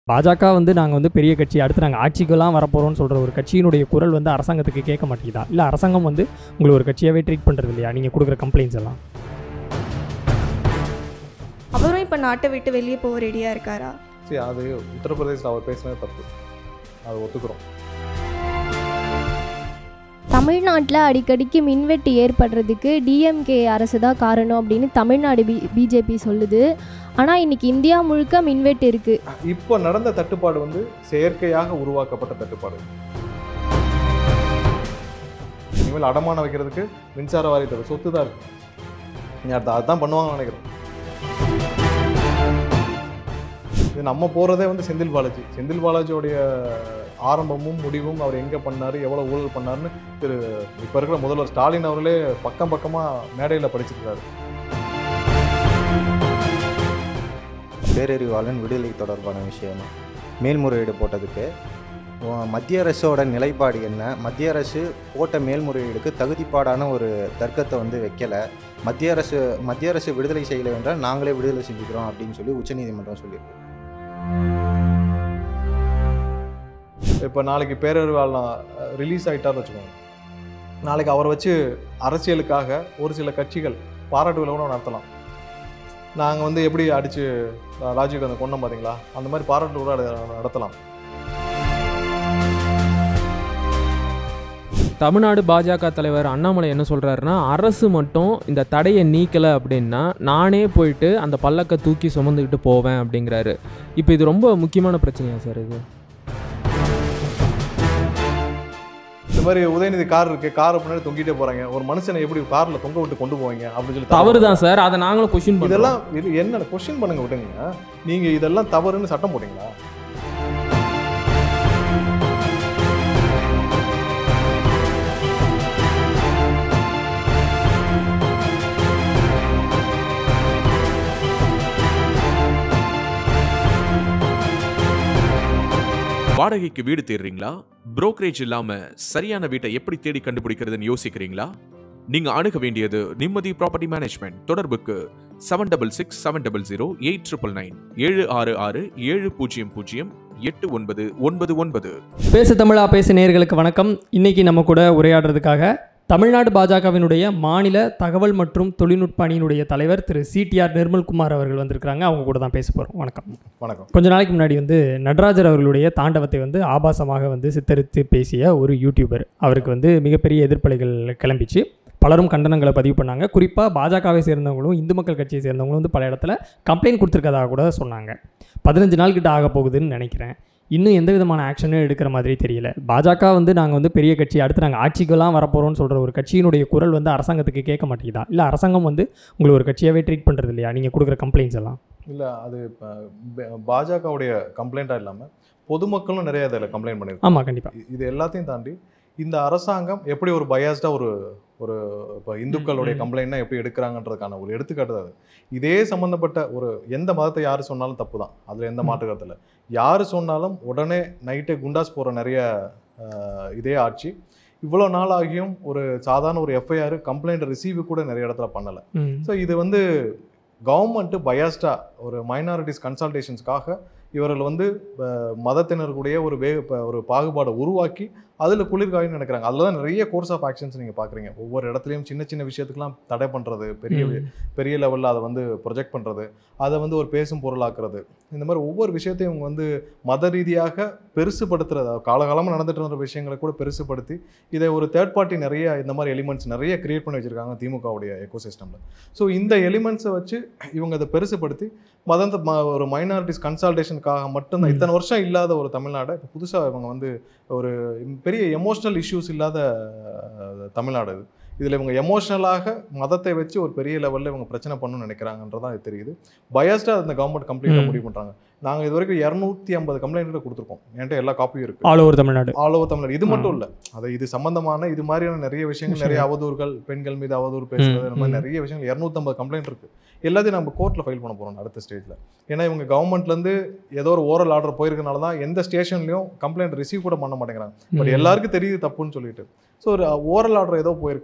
பாஜக வந்து நாங்கள் வந்து பெரிய கட்சி அடுத்து நாங்கள் ஆட்சிக்கெல்லாம் வரப்போகிறோம்னு சொல்கிற ஒரு கட்சியினுடைய குரல் வந்து அரசாங்கத்துக்கு கேட்க மாட்டேங்குதா இல்லை அரசாங்கம் வந்து உங்களை ஒரு கட்சியாகவே ட்ரீட் பண்ணுறது இல்லையா நீங்கள் கொடுக்குற கம்ப்ளைண்ட்ஸ் எல்லாம் அவரும் இப்போ நாட்டை விட்டு வெளியே போக ரெடியாக இருக்காரா சரி அது உத்தரப்பிரதேசில் அவர் பேசினது தப்பு அது ஒத்துக்கிறோம் தமிழ்நாட்டில் அடிக்கடிக்கு மின்வெட்டு ஏற்படுறதுக்கு டிஎம்கே அரசு தான் காரணம் அப்படின்னு தமிழ்நாடு பி பிஜேபி சொல்லுது ஆனால் இன்னைக்கு இந்தியா முழுக்க மின்வெட்டு இருக்குது இப்போ நடந்த தட்டுப்பாடு வந்து செயற்கையாக உருவாக்கப்பட்ட தட்டுப்பாடு இனிமேல் அடமானம் வைக்கிறதுக்கு மின்சார வாரியத்தோட சொத்து தான் இருக்கு நீ அடுத்த அதுதான் பண்ணுவாங்கன்னு நினைக்கிறேன் இது நம்ம போகிறதே வந்து செந்தில் பாலாஜி செந்தில் பாலாஜியோடைய ஆரம்பமும் முடிவும் அவர் எங்கே பண்ணார் எவ்வளோ ஊழல் பண்ணாருன்னு திரு இப்போ இருக்கிற முதல்வர் ஸ்டாலின் அவர்களே பக்கம் பக்கமாக மேடையில் படிச்சிருக்காரு பேரறிவாளன் விடுதலை தொடர்பான விஷயம் மேல்முறையீடு போட்டதுக்கு உ- மத்திய அரசோட நிலைப்பாடு என்ன மத்திய அரசு போட்ட மேல்முறையீடுக்கு தகுதிப்பாடான ஒரு தர்க்கத்தை வந்து வைக்கலை மத்திய அரசு மத்திய அரசு விடுதலை செய்யலை என்றால் நாங்களே விடுதலை செஞ்சுக்கிறோம் அப்படின்னு சொல்லி உச்சநீதிமன்றம் சொல்லியிருக்கு இப்போ நாளைக்கு பேரறிவாளன் ரிலீஸ் ஆகிட்டார்னு வச்சுக்கோங்க நாளைக்கு அவரை வச்சு அரசியலுக்காக ஒரு சில கட்சிகள் பாராட்டு விழா கூட நடத்தலாம் நாங்கள் வந்து எப்படி அடித்து ராஜீவ்காந்தி கொண்டோம் பார்த்தீங்களா அந்த மாதிரி பாராட்டு விழா நட- நடத்தலாம் தமிழ்நாடு பாஜக தலைவர் அண்ணாமலை என்ன சொல்கிறாருன்னா அரசு மட்டும் இந்த தடையை நீக்கலை அப்படின்னா நானே போயிட்டு அந்த பல்லக்கை தூக்கி சுமந்துக்கிட்டு போவேன் அப்படிங்கிறாரு இப்போ இது ரொம்ப முக்கியமான பிரச்சனையா சார் இது இந்த மாதிரி உதயநிதி கார் இருக்கு காரை முன்னாடி தொங்கிட்டே போறாங்க ஒரு மனுஷனை எப்படி கார்ல தொங்க விட்டு கொண்டு போவீங்க அப்படின்னு சொல்லி தவறு தான் சார் அதை நாங்களும் கொஷின் இதெல்லாம் இதெல்லாம் இது என்ன கொஸ்டின் பண்ணுங்க விட்டுங்க நீங்க இதெல்லாம் தவறுன்னு சட்டம் போட்டீங்களா வாடகைக்கு வீடு தேடுறீங்களா புரோக்கரேஜ் இல்லாம சரியான வீட்டை எப்படி தேடி கண்டுபிடிக்கிறதுன்னு யோசிக்கிறீங்களா நீங்க அணுக வேண்டியது நிம்மதி ப்ராப்பர்ட்டி மேனேஜ்மெண்ட் தொடர்புக்கு seven double six seven double zero eight triple nine ஏழு ஆறு ஆறு ஏழு பூஜ்ஜியம் பூஜ்ஜியம் எட்டு ஒன்பது ஒன்பது ஒன்பது பேசு தமிழா பேசு நேயர்களுக்கு வணக்கம் இன்னைக்கு நம்ம கூட உரையாடுறதுக்காக தமிழ்நாடு பாஜகவினுடைய மாநில தகவல் மற்றும் தொழில்நுட்ப அணியினுடைய தலைவர் திரு சிடிஆர் நிர்மல்குமார் அவர்கள் வந்திருக்கிறாங்க அவங்க கூட தான் பேச போகிறோம் வணக்கம் வணக்கம் கொஞ்ச நாளைக்கு முன்னாடி வந்து நடராஜர் அவர்களுடைய தாண்டவத்தை வந்து ஆபாசமாக வந்து சித்தரித்து பேசிய ஒரு யூடியூபர் அவருக்கு வந்து மிகப்பெரிய எதிர்ப்பலைகள் கிளம்பிச்சு பலரும் கண்டனங்களை பதிவு பண்ணாங்க குறிப்பாக பாஜகவை சேர்ந்தவங்களும் இந்து மக்கள் கட்சியை சேர்ந்தவங்களும் வந்து பல இடத்துல கம்ப்ளைண்ட் கொடுத்துருக்கதாக கூட சொன்னாங்க பதினஞ்சு நாள் கிட்ட ஆக போகுதுன்னு நினைக்கிறேன் இன்னும் எந்த விதமான ஆக்ஷனும் எடுக்கிற மாதிரி தெரியல பாஜக வந்து நாங்கள் வந்து பெரிய கட்சி அடுத்து நாங்கள் ஆட்சிக்கெல்லாம் வரப்போகிறோம்னு சொல்கிற ஒரு கட்சியினுடைய குரல் வந்து அரசாங்கத்துக்கு கேட்க மாட்டேங்குதா இல்லை அரசாங்கம் வந்து உங்களை ஒரு கட்சியாகவே ட்ரீட் பண்ணுறது இல்லையா நீங்கள் கொடுக்குற கம்ப்ளைண்ட்ஸ் எல்லாம் இல்ல அது இப்ப ப- பாஜகவுடைய கம்ப்ளைண்டா இல்லாம பொதுமக்களும் நிறைய இதில் கம்ப்ளைண்ட் பண்ணியிருக்காங்க ஆமாம் கண்டிப்பாக இ- இது எல்லாத்தையும் தாண்டி இந்த அரசாங்கம் எப்படி ஒரு பயாஸ்டா ஒரு ஒரு இப்போ இந்துக்களுடைய ம். கம்ப்ளைண்ட்னா எப்படி எடுக்கிறாங்கன்றதுக்கான ஒரு எடுத்துக்காட்டு தான் அது இதே சம்மந்தப்பட்ட ஒரு எந்த மதத்தை யார் சொன்னாலும் தப்பு தான் அதில் எந்த ம். மாற்று கருத்து இல்லை யார் சொன்னாலும் உடனே நைட்டே குண்டாஸ் போகிற நிறைய அஹ், இதே ஆட்சி இவ்வளோ நாள் ஆகியும் ஒரு சாதாரண ஒரு எஃப்ஐஆர் கம்ப்ளைண்ட் ரிசீவ் கூட நிறைய இடத்துல பண்ணலை ம் ஸோ இது வந்து கவர்மெண்ட்டு பயாஸ்டா ஒரு மைனாரிட்டிஸ் கன்சல்டேஷன்ஸ்க்காக இவர்கள் வந்து அஹ், மதத்தினருடைய ஒரு வே ப- ஒரு பாகுபாடை உருவாக்கி அதில் குளிர்காயின்னு நினைக்கிறாங்க அதில் தான் நிறைய கோர்ஸ் ஆஃப் ஆக்ஷன்ஸ் நீங்கள் பார்க்குறீங்க ஒவ்வொரு இடத்துலையும் சின்ன சின்ன விஷயத்துக்கெல்லாம் தடை பண்ணுறது பெரிய ம். பெரிய லெவலில் அதை வந்து ப்ரொஜெக்ட் பண்ணுறது அதை வந்து ஒரு பேசும் பொருளாக்குறது இந்த மாதிரி ஒவ்வொரு விஷயத்தையும் இவங்க வந்து மத ரீதியாக பெருசுபடுத்துறது காலகாலமாக நடந்துட்டு இருந்த விஷயங்களை கூட பெருசுபடுத்தி இதை ஒரு தேர்ட் பார்ட்டி நிறைய இந்த மாதிரி எலிமெண்ட்ஸ் நிறைய கிரியேட் பண்ணி வச்சிருக்காங்க திமுகவுடைய எக்கோசிஸ்டமில் ஸோ இந்த எலிமெண்ட்ஸை வச்சு இவங்க அதை பெருசுபடுத்தி மதந்த ம- ஒரு மைனாரிட்டிஸ் கன்சல்டேஷனுக்காக மட்டும்தான் ம். இத்தனை வருஷம் இல்லாத ஒரு தமிழ்நாடை இப்போ புதுசாக இவங்க வந்து ஒரு பெரிய எமோஷனல் இஷ்யூஸ் இல்லாத அஹ், தமிழ்நாடு இது இதில் இவங்க எமோஷனலாக மதத்தை வச்சு ஒரு பெரிய லெவலில் இவங்க பிரச்சனை பண்ணணும்னு நினைக்கிறாங்கன்றதான் இது தெரியுது பயாஸ்டாக அந்த கவர்மெண்ட் கம்ப்ளீட்டாக ம். முடிவு பண்ணுறாங்க நாங்கள் இது வரைக்கும் இரநூத்தி ஐம்பது கம்ப்ளைண்ட் கொடுத்துருக்கோம் என்கிட்ட எல்லா காப்பியும் இருக்குது all over Tamil Nadu all over Tamil Nadu இது மட்டும் ஆ. இல்லை அது இது சம்பந்தமான இது மாதிரியான நிறைய விஷயங்கள் நிறைய அவதூறுகள் பெண்கள் மீது அவதூறு ம், பேசுறது இந்த மாதிரி ம். நிறைய விஷயங்கள் இரநூத்தம்பது கம்ப்ளைண்ட் இருக்கு எல்லாத்தையும் நம்ம கோர்ட்டில் ஃபைல் பண்ண போறோம் அடுத்த ஸ்டேஜில் ஏன்னா இவங்க கவர்மெண்ட்லேருந்து ஏதோ ஒரு ஓரல் ஆர்டர் போயிருக்கனால தான் எந்த ஸ்டேஷன்லையும் கம்ப்ளைண்ட் ரிசீவ் கூட பண்ண மாட்டேங்கிறாங்க பட் ம். எல்லாருக்கும் தெரியுது தப்புன்னு சொல்லிட்டு ஸோ ஒரு ஓரல் ஆர்டர் ஏதோ போயிருக்கு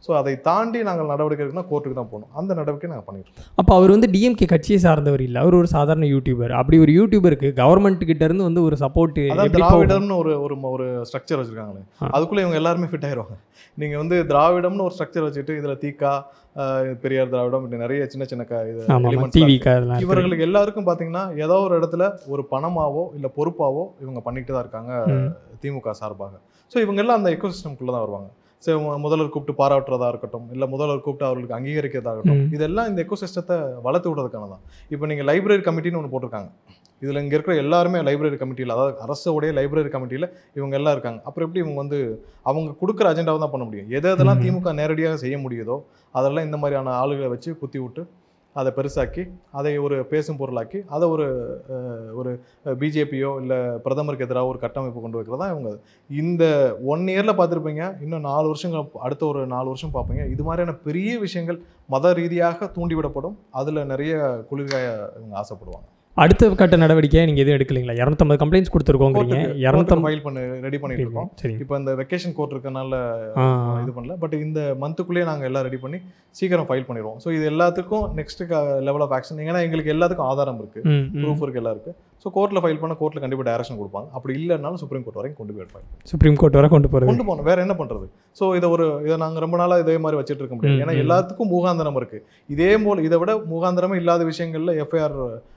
ஸோ அதை தாண்டி நாங்கள் நடவடிக்கை எடுக்கணும்னா கோர்ட்டுக்கு தான் போகணும் அந்த நடவடிக்கை நாங்கள் பண்ணியிருக்கோம் அப்போ அவர் வந்து டிஎம்கே கட்சியை சார்ந்தவர் இல்லை அவர் ஒரு சாதாரண யூடியூபர் அப்படி ஒரு யூடியூபருக்கு கவர்மெண்ட் கிட்ட இருந்து வந்து ஒரு சப்போர்ட் அதான் எப்படி போகும்? திராவிடம்னு ஒரு ஒரு ஒரு ஸ்ட்ரக்சர் வச்சிருக்காங்களே ஆ. அதுக்குள்ள இவங்க எல்லாருமே ஃபிட் ஆயிருவாங்க நீங்க வந்து திராவிடம்னு ஒரு ஸ்ட்ரக்சர் வச்சுட்டு இதுல தீகா ஆஹ், பெரியார் திராவிடம் இப்படி நிறைய சின்ன சின்ன க- இது ஆமா ஆமா elements எல்லாம் டிவி இருக்கு. அதெல்லாம் இருக்கு. இவர்களுக்கு எல்லாருக்கும் பாத்தீங்கன்னா ஏதோ ஒரு இடத்துல ஒரு பணமாவோ இல்ல பொறுப்பாவோ இவங்க பண்ணிட்டு தான் இருக்காங்க ம். திமுக சார்பாக ஸோ இவங்க எல்லாம் அந்த எக்கோசிஸ்டம்குள்ள தான் வருவாங்க ஸோ முதல்வர் கூப்பிட்டு பாராட்டுறதா இருக்கட்டும் இல்லை முதல்வர் கூப்பிட்டு அவர்களுக்கு அங்கீகரிக்கிறதா இருக்கட்டும் ம். இதெல்லாம் இந்த எக்கோசிஸ்டத்தை வளர்த்து விடுறதுக்கான தான் இப்போ நீங்கள் லைப்ரரி கமிட்டின்னு ஒன்று போட்டிருக்காங்க இதில் இங்கே இருக்கிற எல்லாருமே லைப்ரரி கமிட்டியில் அதாவது அரசோடைய லைப்ரரி கமிட்டியில் இவங்க எல்லாம் இருக்காங்க அப்புறம் எப்படி இவங்க வந்து அவங்க கொடுக்குற அஜெண்டாவை தான் பண்ண முடியும் எது எதெல்லாம் ம். திமுக நேரடியாக செய்ய முடியுதோ அதெல்லாம் இந்த மாதிரியான ஆளுகளை வச்சு குத்தி விட்டு அதை பெருசாக்கி அதை ஒரு பேசும் பொருளாக்கி அதை ஒரு அஹ், ஒரு பிஜேபியோ இல்லை பிரதமருக்கு எதிராக ஒரு கட்டமைப்பு கொண்டு வைக்கிறதா இவங்க இந்த ஒன் இயரில் பார்த்துருப்பீங்க இன்னும் நாலு வருஷங்கள் அடுத்த ஒரு நாலு வருஷம் பார்ப்பீங்க இது மாதிரியான பெரிய விஷயங்கள் மத ரீதியாக தூண்டிவிடப்படும் அதில் நிறைய குளிர்காய இவங்க ஆசைப்படுவாங்க அடுத்த கட்ட நடவடிக்கையை நீங்க எதுவும் எடுக்கலீங்களா இரநூத்தம்பது கம்ப்ளைண்ட்ஸ் கொடுத்துருக்கோங்கிறீங்க இரநூத்தம்பது ஃபைல் பண்ணி ரெடி பண்ணிட்டு இருக்கோம் சரி இப்போ இந்த வெக்கேஷன் கோர்ட் இருக்கனால ஆ இது பண்ணல பட் இந்த மந்த்துக்குள்ளேயே நாங்கள் எல்லாம் ரெடி பண்ணி சீக்கிரம் ஃபைல் பண்ணிடுவோம் ஸோ இது எல்லாத்துக்கும் நெக்ஸ்ட் லெவல் ஆஃப் ஆக்ஷன் ஏன்னா எங்களுக்கு எல்லாத்துக்கும் ஆதாரம் இருக்கு ம், ம். ப்ரூஃப் இருக்கு எல்லாம் இருக்கு ஸோ கோர்ட்டில் ஃபைல் பண்ண கோர்ட்டில் கண்டிப்பாக டைரக்ஷன் கொடுப்பாங்க அப்படி இல்லைனாலும் சுப்ரீம் கோர்ட் வரைக்கும் கொண்டு போய் ஃபைல் சுப்ரீம் கோர்ட் வரை கொண்டு போகிறது கொண்டு போகணும் வேற என்ன பண்றது ஸோ இதை ஒரு இதை நாங்கள் ரொம்ப நாளாக இதே மாதிரி வச்சுட்டு இருக்க முடியாது ம், ஏன்னா ம். எல்லாத்துக்கும் முகாந்திரம் இருக்கு இதே போல் இதை விட முகாந்திரமே இல்லாத விஷயங்கள்ல எஃப்ஐஆர்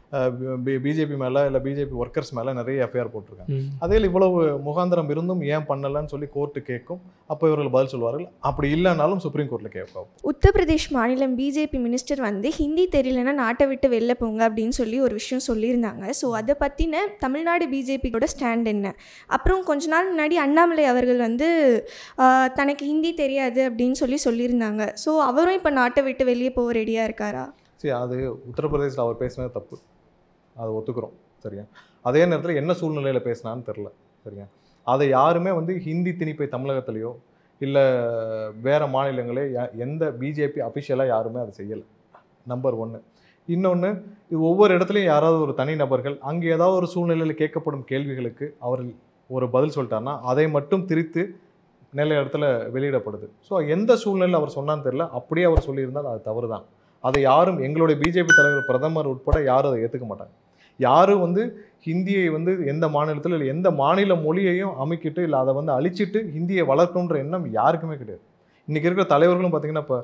பிஜேபி மேல இல்லை பிஜேபி ஒர்க்கர்ஸ் மேல நிறைய எஃப்ஐஆர் போட்டிருக்காங்க அதே இவ்வளவு முகாந்திரம் இருந்தும் ஏன் பண்ணலன்னு சொல்லி கோர்ட்டு கேட்கும் அப்போ இவர்கள் பதில் சொல்வார்கள் அப்படி இல்லைனாலும் சுப்ரீம் கோர்ட்டில் கேட்கும் உத்தரப்பிரதேஷ் மாநிலம் பிஜேபி மினிஸ்டர் வந்து ஹிந்தி தெரியலன்னா நாட்டை விட்டு வெளில போங்க அப்படின்னு சொல்லி ஒரு விஷயம் சொல்லியிருந்தாங்க ஸோ அதை பற்றின தமிழ்நாடு பிஜேபியோட ஸ்டாண்ட் என்ன அப்புறம் கொஞ்ச நாள் முன்னாடி அண்ணாமலை அவர்கள் வந்து ஆஹ், தனக்கு ஹிந்தி தெரியாது அப்படின்னு சொல்லி சொல்லியிருந்தாங்க ஸோ அவரும் இப்போ நாட்டை விட்டு வெளியே போக ரெடியாக இருக்காரா சரி அது உத்தரப்பிரதேசில் அவர் பேசினது தப்பு அதை ஒத்துக்கிறோம் சரியா அதே நேரத்தில் என்ன சூழ்நிலையில் பேசினான்னு தெரில சரியா அதை யாருமே வந்து ஹிந்தி திணிப்பை தமிழகத்திலையோ இல்லை வேற மாநிலங்களே யா- எந்த பிஜேபி அஃபிஷியலாக யாருமே அதை செய்யலை நம்பர் ஒன்று இன்னொன்று இது ஒவ்வொரு இடத்துலையும் யாராவது ஒரு தனி நபர்கள் அங்கே ஏதாவது ஒரு சூழ்நிலையில் கேட்கப்படும் கேள்விகளுக்கு அவர் ஒரு பதில் சொல்லிட்டாருன்னா அதை மட்டும் திரித்து நிலை இடத்துல வெளியிடப்படுது ஸோ எந்த சூழ்நிலையில் அவர் சொன்னான்னு தெரியல அப்படியே அவர் சொல்லியிருந்தால் அது தவறு தான் அதை யாரும் எங்களுடைய பிஜேபி தலைவர் பிரதமர் உட்பட யாரும் அதை ஏற்றுக்க மாட்டாங்க யாரும் வந்து ஹிந்தியை வந்து எந்த மாநிலத்தில் இல்லை எந்த மாநில மொழியையும் அமைக்கிட்டு இல்லை அதை வந்து அழிச்சிட்டு ஹிந்தியை வளர்க்கணுன்ற எண்ணம் யாருக்குமே கிடையாது இன்றைக்கி இருக்கிற தலைவர்களும் பார்த்தீங்கன்னா இப்போ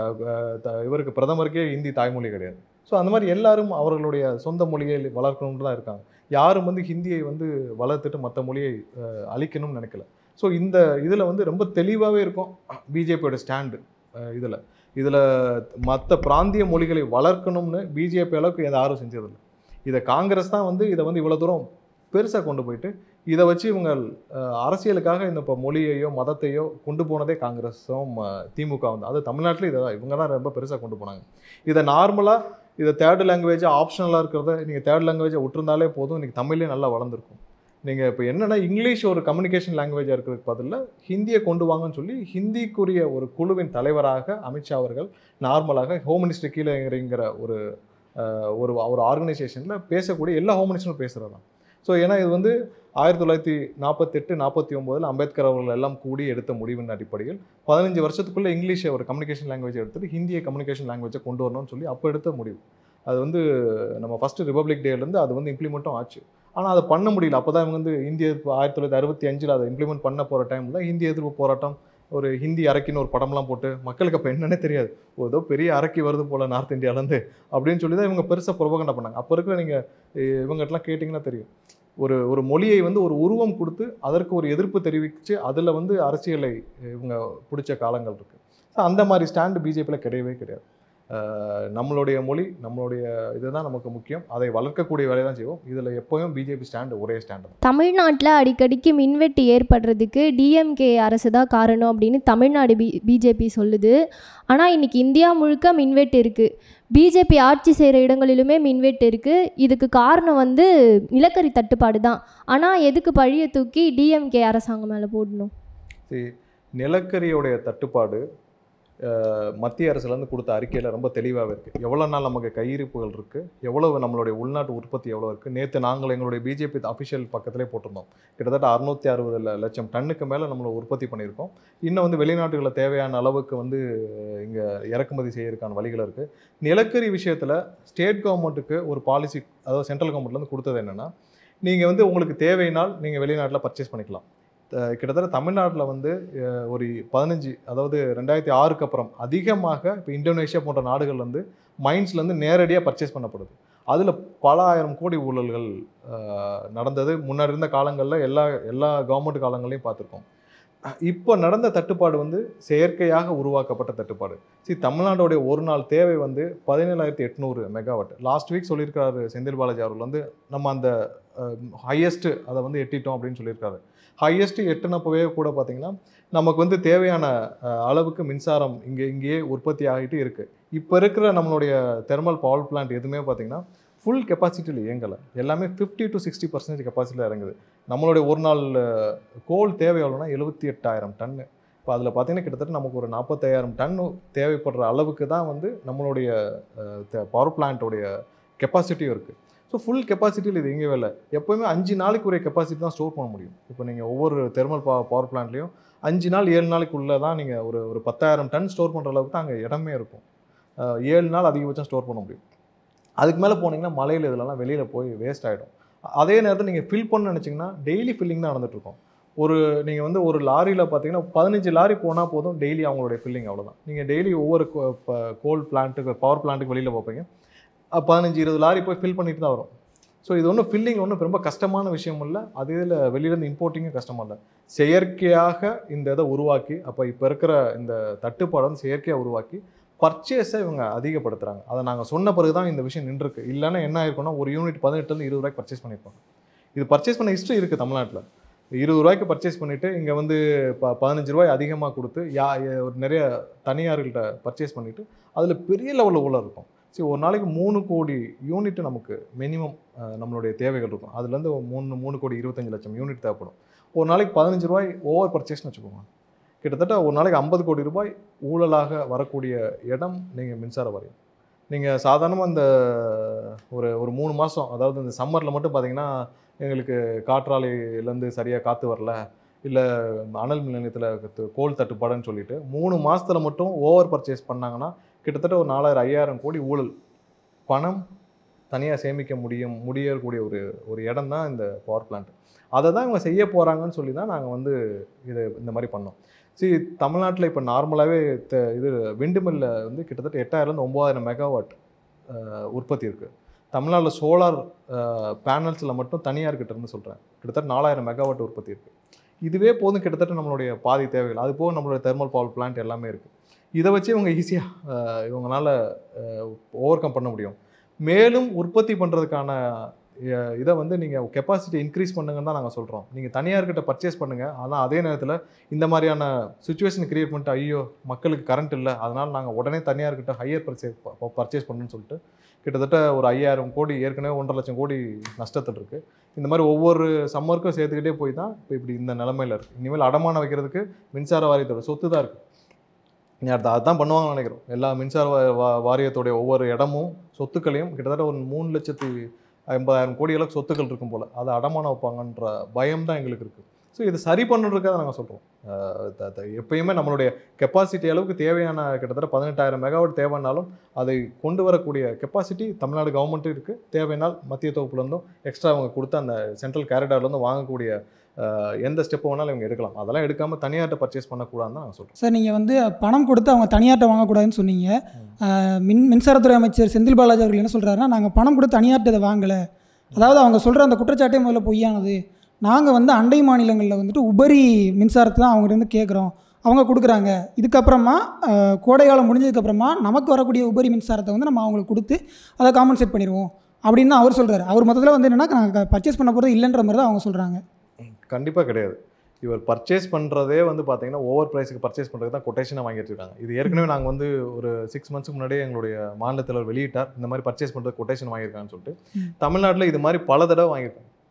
இவருக்கு பிரதமருக்கே ஹிந்தி தாய்மொழி கிடையாது ஸோ அந்த மாதிரி எல்லாரும் அவர்களுடைய சொந்த மொழியை வளர்க்கணும்னு தான் இருக்காங்க யாரும் வந்து ஹிந்தியை வந்து வளர்த்துட்டு மற்ற மொழியை அஹ், அழிக்கணும்னு நினைக்கல ஸோ இந்த இதில் வந்து ரொம்ப தெளிவாகவே இருக்கும் பிஜேபியோட ஸ்டாண்டு இதில் இதில் மற்ற பிராந்திய மொழிகளை வளர்க்கணும்னு பிஜேபி அளவுக்கு எந்த யாரும் செஞ்சதில்லை இதை காங்கிரஸ் தான் வந்து இதை வந்து இவ்வளோ தூரம் பெருசாக கொண்டு போயிட்டு இதை வச்சு இவங்க அஹ், அரசியலுக்காக இந்த இப்போ மொழியையோ மதத்தையோ கொண்டு போனதே காங்கிரஸும் அஹ், திமுக வந்து அது தமிழ்நாட்டில் இதை தான் இவங்க தான் ரொம்ப பெருசாக கொண்டு போனாங்க இதை நார்மலாக இதை தேர்ட் லாங்குவேஜாக ஆப்ஷனலாக இருக்கிறத நீங்கள் தேர்ட் லாங்குவேஜை விட்டுருந்தாலே போதும் இன்றைக்கி தமிழ்லேயே நல்லா வளர்ந்துருக்கும் நீங்கள் இப்போ என்னென்னா இங்கிலீஷ் ஒரு கம்யூனிகேஷன் லாங்குவேஜாக இருக்கிறதுக்கு பதிலாக ஹிந்தியை கொண்டு வாங்கன்னு சொல்லி ஹிந்திக்குரிய ஒரு குழுவின் தலைவராக அமித்ஷா அவர்கள் நார்மலாக ஹோம் மினிஸ்டர் கீழே இறங்கிற ஒரு அஹ், ஒரு ஒரு ஆர்கனைசேஷனில் பேசக்கூடிய எல்லா ஹோம் மினிஸ்டரும் பேசுகிறது தான் ஸோ ஏன்னா இது வந்து ஆயிரத்தி தொள்ளாயிரத்தி நாற்பத்தெட்டு நாற்பத்தி ஒம்போதில் அம்பேத்கர் அவர்கள் எல்லாம் கூடி எடுத்த முடிவின் அடிப்படையில் பதினஞ்சு வருஷத்துக்குள்ளே இங்கிலீஷை ஒரு கம்யூனிகேஷன் லாங்குவேஜ் எடுத்துட்டு ஹிந்தியை கம்யூனிகேஷன் லாங்குவேஜை கொண்டு வரணும்னு சொல்லி அப்போ எடுத்த முடிவு அது வந்து நம்ம ஃபஸ்ட்டு ரிபப்ளிக் டேலேருந்து அது வந்து இம்ப்ளிமெண்ட்டும் ஆச்சு ஆனால் அதை பண்ண முடியல அப்போ தான் இவங்க வந்து இந்திய எதிர்ப்பு ஆயிரத்தி தொள்ளாயிரத்தி அறுபத்தி அஞ்சில் அதை இம்ப்ளிமெண்ட் பண்ண போகிற டைமில் இந்திய எதிர்ப்பு போராட்டம் ஒரு ஹிந்தி அரக்கின்னு ஒரு படம்லாம் போட்டு மக்களுக்கு அப்போ என்னன்னே தெரியாது ஓ, ஏதோ பெரிய அரக்கி வருது போல் நார்த் இந்தியாவிலேருந்து அப்படின்னு சொல்லி தான் இவங்க பெருசாக புரபகண்டா பண்ணாங்க அப்போ இருக்கிற நீங்கள் இவங்ககிட்டலாம் கேட்டிங்கன்னா தெரியும் ஒரு ஒரு மொழியை வந்து ஒரு உருவம் கொடுத்து அதற்கு ஒரு எதிர்ப்பு தெரிவித்து அதில் வந்து அரசியலை இவங்க பிடிச்ச காலங்கள் இருக்குது ஸோ அந்த மாதிரி ஸ்டாண்டு பிஜேபியில் கிடையவே கிடையாது அஹ் நம்மளுடைய மொழி நம்மளுடைய இதுதான் நமக்கு முக்கியம் அதை வளர்க்கக்கூடிய வேலையை தான் செய்வோம் இதில் எப்போயும் பிஜேபி ஸ்டாண்டு ஒரே ஸ்டாண்டு தான் தமிழ்நாட்டில் அடிக்கடிக்கு மின்வெட்டு ஏற்படுறதுக்கு டிஎம்கே அரசு தான் காரணம் அப்படின்னு தமிழ்நாடு பி பிஜேபி சொல்லுது ஆனால் இன்னைக்கு இந்தியா முழுக்க மின்வெட்டு இருக்குது பிஜேபி ஆட்சி செய்கிற இடங்களிலுமே மின்வெட்டு இருக்குது இதுக்கு காரணம் வந்து நிலக்கரி தட்டுப்பாடு தான் ஆனால் எதுக்கு பழியை தூக்கி டிஎம்கே அரசாங்கம் மேலே போடணும் சரி நிலக்கரியோடைய தட்டுப்பாடு அஹ், மத்திய அரசுலேருந்து கொடுத்த அறிக்கையில் ரொம்ப தெளிவாகவே இருக்குது எவ்வளோ நாள் நமக்கு கையிருப்புகள் இருக்குது எவ்வளவு நம்மளுடைய உள்நாட்டு உற்பத்தி எவ்வளோ இருக்குது நேற்று நாங்கள் எங்களுடைய பிஜேபி அஃபிஷியல் பக்கத்திலே போட்டிருந்தோம் கிட்டத்தட்ட அறுநூத்தி அறுபது லட்சம் டன்னுக்கு மேலே நம்மளை உற்பத்தி பண்ணியிருக்கோம் இன்னும் வந்து வெளிநாட்டுகளில் தேவையான அளவுக்கு வந்து இங்கே இறக்குமதி செய்யறதுக்கான வழிகள் இருக்குது நிலக்கரி விஷயத்தில் ஸ்டேட் கவர்மெண்ட்டுக்கு ஒரு பாலிசி அதாவது சென்ட்ரல் கவர்மெண்ட்லேருந்து கொடுத்தது என்னென்னா நீங்கள் வந்து உங்களுக்கு தேவையினால் நீங்கள் வெளிநாட்டில் பர்ச்சேஸ் பண்ணிக்கலாம் அஹ் கிட்டத்தட்ட தமிழ்நாட்டில் வந்து அஹ், ஒரு பதினஞ்சு அதாவது ரெண்டாயிரத்தி ஆறுக்கு அப்புறம் அதிகமாக இப்போ இந்தோனேஷியா போன்ற நாடுகள் வந்து மைன்ஸ்லேருந்து நேரடியாக பர்ச்சேஸ் பண்ணப்படுது அதில் பல ஆயிரம் கோடி ஊழல்கள் அஹ், நடந்தது முன்னாடி இருந்த காலங்களில் எல்லா எல்லா கவர்மெண்ட் காலங்களையும் பார்த்துருக்கோம் இப்போ நடந்த தட்டுப்பாடு வந்து செயற்கையாக உருவாக்கப்பட்ட தட்டுப்பாடு சரி தமிழ்நாடுடைய ஒரு நாள் தேவை வந்து பதினேழாயிரத்தி எட்நூறு மெகாவாட் லாஸ்ட் வீக் சொல்லியிருக்காரு செந்தில் பாலாஜி அவர்கள் வந்து நம்ம அந்த ஹையஸ்ட்டு அதை வந்து எட்டிட்டோம் அப்படின்னு சொல்லியிருக்காரு ஹையஸ்ட்டு எட்டுனப்பவே கூட பார்த்தீங்கன்னா நமக்கு வந்து தேவையான அஹ், அளவுக்கு மின்சாரம் இங்கே இங்கேயே உற்பத்தி ஆகிட்டு இருக்குது இப்போ இருக்கிற நம்மளுடைய தெர்மல் பவர் பிளான்ட் எதுவுமே பார்த்தீங்கன்னா ஃபுல் கெப்பாசிட்டியில் இயங்கலை எல்லாமே ஃபிஃப்டி டு சிக்ஸ்டி பர்சன்டேஜ் கெப்பாசிட்டியில் இறங்குது நம்மளுடைய ஒரு நாள் கோல் தேவை எவ்வளோனா எழுபத்தி எட்டாயிரம் டன்னு இப்போ அதில் பார்த்தீங்கன்னா கிட்டத்தட்ட நமக்கு ஒரு நாற்பத்தாயிரம் டன் தேவைப்படுற அளவுக்கு தான் வந்து நம்மளுடைய பவர் பிளான்ட்டோடைய கெப்பாசிட்டியும் இருக்குது ஸோ ஃபுல் கெப்பாசிட்டியில் இது எங்கேயும் இல்லை எப்போவுமே அஞ்சு நாளைக்கு ஒரு கெப்பாசிட்டி தான் ஸ்டோர் பண்ண முடியும் இப்போ நீங்கள் ஒவ்வொரு தெர்மல் பவர் பவர் பிளான்ட்லேயும் அஞ்சு நாள் ஏழு நாளைக்கு உள்ளே தான் நீங்கள் ஒரு ஒரு பத்தாயிரம் டன் ஸ்டோர் பண்ணுற அளவுக்கு தான் அங்கே இடமே இருக்கும் அஹ் ஏழு நாள் அதிகபட்சம் ஸ்டோர் பண்ண முடியும் அதுக்கு மேலே போனீங்கன்னா மலையில் இதெல்லாம் வெளியில் போய் வேஸ்ட் ஆகிடும் அதே நேரத்தில் நீங்கள் ஃபில் பண்ண நினச்சிங்கன்னா டெய்லி ஃபில்லிங் தான் நடந்துட்டுருக்கும் ஒரு நீங்கள் வந்து ஒரு லாரியில் பார்த்தீங்கன்னா பதினஞ்சு லாரி போனால் போதும் டெய்லி அவங்களுடைய ஃபில்லிங் அவ்வளோதான் நீங்கள் டெய்லி ஒவ்வொரு கோல் பிளான்ட்டுக்கு பவர் பிளான்ட்டுக்கு வெளியில் பார்ப்பீங்க அஹ் பதினஞ்சு இருபது லாரி போய் ஃபில் பண்ணிட்டு தான் வரும் ஸோ இது ஒன்றும் ஃபில்லிங் ஒன்றும் ரொம்ப கஷ்டமான விஷயம் இல்லை அது இதில் வெளியிலேருந்து இம்போர்ட்டிங்கும் கஷ்டமாக இல்லை செயற்கையாக இந்த இதை உருவாக்கி அப்போ இப்போ இருக்கிற இந்த தட்டுப்பாடை வந்து செயற்கையாக உருவாக்கி பர்ச்சேஸை இவங்க அதிகப்படுத்துகிறாங்க அதை நாங்கள் சொன்ன பிறகு தான் இந்த விஷயம் நின்றுருக்கு இல்லைன்னா என்ன ஆயிருக்கும்னா ஒரு யூனிட் பதினெட்டுலேருந்து இருபது ரூபாய்க்கு பர்ச்சேஸ் பண்ணியிருப்பாங்க இது பர்ச்சேஸ் பண்ண ஹிஸ்ட்ரி இருக்குது தமிழ்நாட்டில் இருபது ரூபாய்க்கு பர்ச்சேஸ் பண்ணிவிட்டு இங்கே வந்து ப பதினஞ்சு ரூபாய் அதிகமாக கொடுத்து யா எ- ஒரு நிறைய தனியார்கள்ட்ட பர்ச்சேஸ் பண்ணிவிட்டு அதில் பெரிய லெவலில் உள்ள இருக்கும் சரி ஒரு நாளைக்கு மூணு கோடி யூனிட் நமக்கு மினிமம் நம்மளுடைய தேவைகள் இருக்கும் அதுலேருந்து மூணு மூணு கோடி இருபத்தஞ்சு லட்சம் யூனிட் தேவைப்படும் ஒரு நாளைக்கு பதினஞ்சு ரூபாய் ஓவர் பர்ச்சேஸ்னு வச்சுக்கோங்க கிட்டத்தட்ட ஒரு நாளைக்கு ஐம்பது கோடி ரூபாய் ஊழலாக வரக்கூடிய இடம் நீங்கள் மின்சார வாரியம் நீங்கள் சாதாரணமாக இந்த ஒரு ஒரு மூணு மாதம் அதாவது இந்த சம்மரில் மட்டும் பார்த்தீங்கன்னா எங்களுக்கு காற்றாலையிலேருந்து சரியாக காற்று வரல இல்லை அனல் மின் நிலையத்தில் கோல் தட்டுப்பாடுன்னு சொல்லிட்டு மூணு மாசத்துல மட்டும் ஓவர் பர்ச்சேஸ் பண்ணாங்கன்னா கிட்டத்தட்ட ஒரு நாலாயிரம் ஐயாயிரம் கோடி ஊழல் பணம் தனியாக சேமிக்க முடியும் முடியக்கூடிய ஒரு ஒரு இடம் தான் இந்த பவர் பிளான்ட் அதை தான் இவங்க செய்ய போகிறாங்கன்னு சொல்லி தான் நாங்கள் வந்து இது இந்த மாதிரி பண்ணோம் சரி தமிழ்நாட்டில் இப்போ நார்மலாகவே இது விண்டு மில்ல வந்து கிட்டத்தட்ட எட்டாயிரம்லேருந்து ஒம்பதாயிரம் மெகாவாட் உற்பத்தி இருக்குது தமிழ்நாட்டில் சோலார் பேனல்ஸில் மட்டும் தனியார்கிட்ட இருந்து சொல்கிறேன் கிட்டத்தட்ட நாலாயிரம் மெகாவாட் உற்பத்தி இருக்குது இதுவே போதும் கிட்டத்தட்ட நம்மளுடைய பாதி தேவைகள் அது போக நம்மளுடைய தெர்மல் பவர் பிளான்ட் எல்லாமே இருக்குது இதை வச்சு இவங்க ஈஸியாக இவங்களால ஓவர் கம் பண்ண முடியும் மேலும் உற்பத்தி பண்ணுறதுக்கான இதை வந்து நீங்கள் கெப்பாசிட்டி இன்க்ரீஸ் பண்ணுங்கன்னு தான் நாங்கள் சொல்கிறோம் நீங்கள் தனியார்கிட்ட பர்ச்சேஸ் பண்ணுங்கள் ஆனால் அதே நேரத்தில் இந்த மாதிரியான சுச்சுவேஷன் கிரியேட் பண்ணிட்டு ஐயோ மக்களுக்கு கரண்ட் இல்லை அதனால் நாங்கள் உடனே தனியார்கிட்ட ஹையர் பர்ச்சேஸ் பர்ச்சேஸ் பண்ணணும்னு சொல்லிட்டு கிட்டத்தட்ட ஒரு ஐயாயிரம் கோடி ஏற்கனவே ஒன்றரை லட்சம் கோடி நஷ்டத்தில் இருக்குது இந்த மாதிரி ஒவ்வொரு சம்மருக்கும் சேர்த்துக்கிட்டே போய் தான் இப்போ இப்படி இந்த நிலமையில இருக்குது இனிமேல் அடமானம் வைக்கிறதுக்கு மின்சார வாரியத்தோட சொத்து தான் இருக்குது நீ அடுத்த அதுதான் பண்ணுவாங்கன்னு நினைக்கிறோம் எல்லா மின்சார வா- வா- வாரியத்துடைய ஒவ்வொரு இடமும் சொத்துக்களையும் கிட்டத்தட்ட ஒரு மூணு லட்சத்தி ஐம்பதாயிரம் கோடி அளவுக்கு சொத்துக்கள் இருக்கும் போல் அதை அடமானம் வைப்பாங்கன்ற பயம் தான் எங்களுக்கு இருக்குது ஸோ இது சரி பண்ணுறதுக்காக நாங்கள் சொல்கிறோம் எப்பயுமே நம்மளுடைய கெப்பாசிட்டி அளவுக்கு தேவையான கிட்டத்தட்ட பதினெட்டாயிரம் மெகாவாட் தேவைன்னாலும் அதை கொண்டு வரக்கூடிய கெப்பாசிட்டி தமிழ்நாடு கவர்மெண்ட்டும் இருக்குது தேவைனால் மத்திய தொகுப்புலேருந்தும் எக்ஸ்ட்ரா அவங்க கொடுத்த அந்த சென்ட்ரல் கேரிடார்லேருந்து வாங்கக்கூடிய அஹ், எந்த ஸ்டெப் வேணாலும் இவங்க எடுக்கலாம் அதெல்லாம் எடுக்காமல் தனியார்ட்ட பர்ச்சேஸ் பண்ணக்கூடாதுன்னு தான் நான் சொல்கிறேன் சார் நீங்கள் வந்து பணம் கொடுத்து அவங்க தனியார்ட்ட வாங்கக்கூடாதுன்னு சொன்னீங்க ஆஹ் மின் மின்சாரத்துறை அமைச்சர் செந்தில் பாலாஜி அவர்கள் என்ன சொல்கிறாருன்னா நாங்கள் பணம் கொடுத்து தனியார்ட்ட இதை வாங்கலை அதாவது அவங்க சொல்கிற அந்த குற்றச்சாட்டே முதல்ல பொய்யானது நாங்கள் வந்து அண்டை மாநிலங்களில் வந்துட்டு உபரி மின்சாரத்தை தான் அவங்ககிட்ட இருந்து கேட்குறோம் அவங்க கொடுக்குறாங்க இதுக்கப்புறமா ஆஹ் கோடை காலம் முடிஞ்சதுக்கப்புறமா நமக்கு வரக்கூடிய உபரி மின்சாரத்தை வந்து நம்ம அவங்களுக்கு கொடுத்து அதை காம்பன்சேட் பண்ணிடுவோம் அப்படின்னு தான் அவர் சொல்கிறார் அவர் மொத்தத்தில் வந்து என்னென்னா நாங்கள் பர்ச்சேஸ் பண்ண போகிறது இல்லைன்ற மாதிரி தான் அவங்க சொல்கிறாங்க கண்டிப்பாக கிடையாது இவர் பர்ச்சேஸ் பண்ணுறதே வந்து பார்த்தீங்கன்னா ஓவர் ப்ரைஸுக்கு பர்ச்சேஸ் பண்ணுறதுக்கு தான் கொட்டேஷனாக வாங்கிட்டு இருக்காங்க இது ஏற்கனவே நாங்கள் வந்து ஒரு சிக்ஸ் மந்த்ஸ்க்கு முன்னாடியே எங்களுடைய மாநில தலைவர் வெளியிட்டார் இந்த மாதிரி பர்ச்சேஸ் பண்ணுறது கொட்டேஷன் வாங்கியிருக்காங்கன்னு சொல்லிட்டு தமிழ்நாட்டில் இது மாதிரி பல தடவை வாங்கியிருக்காங்க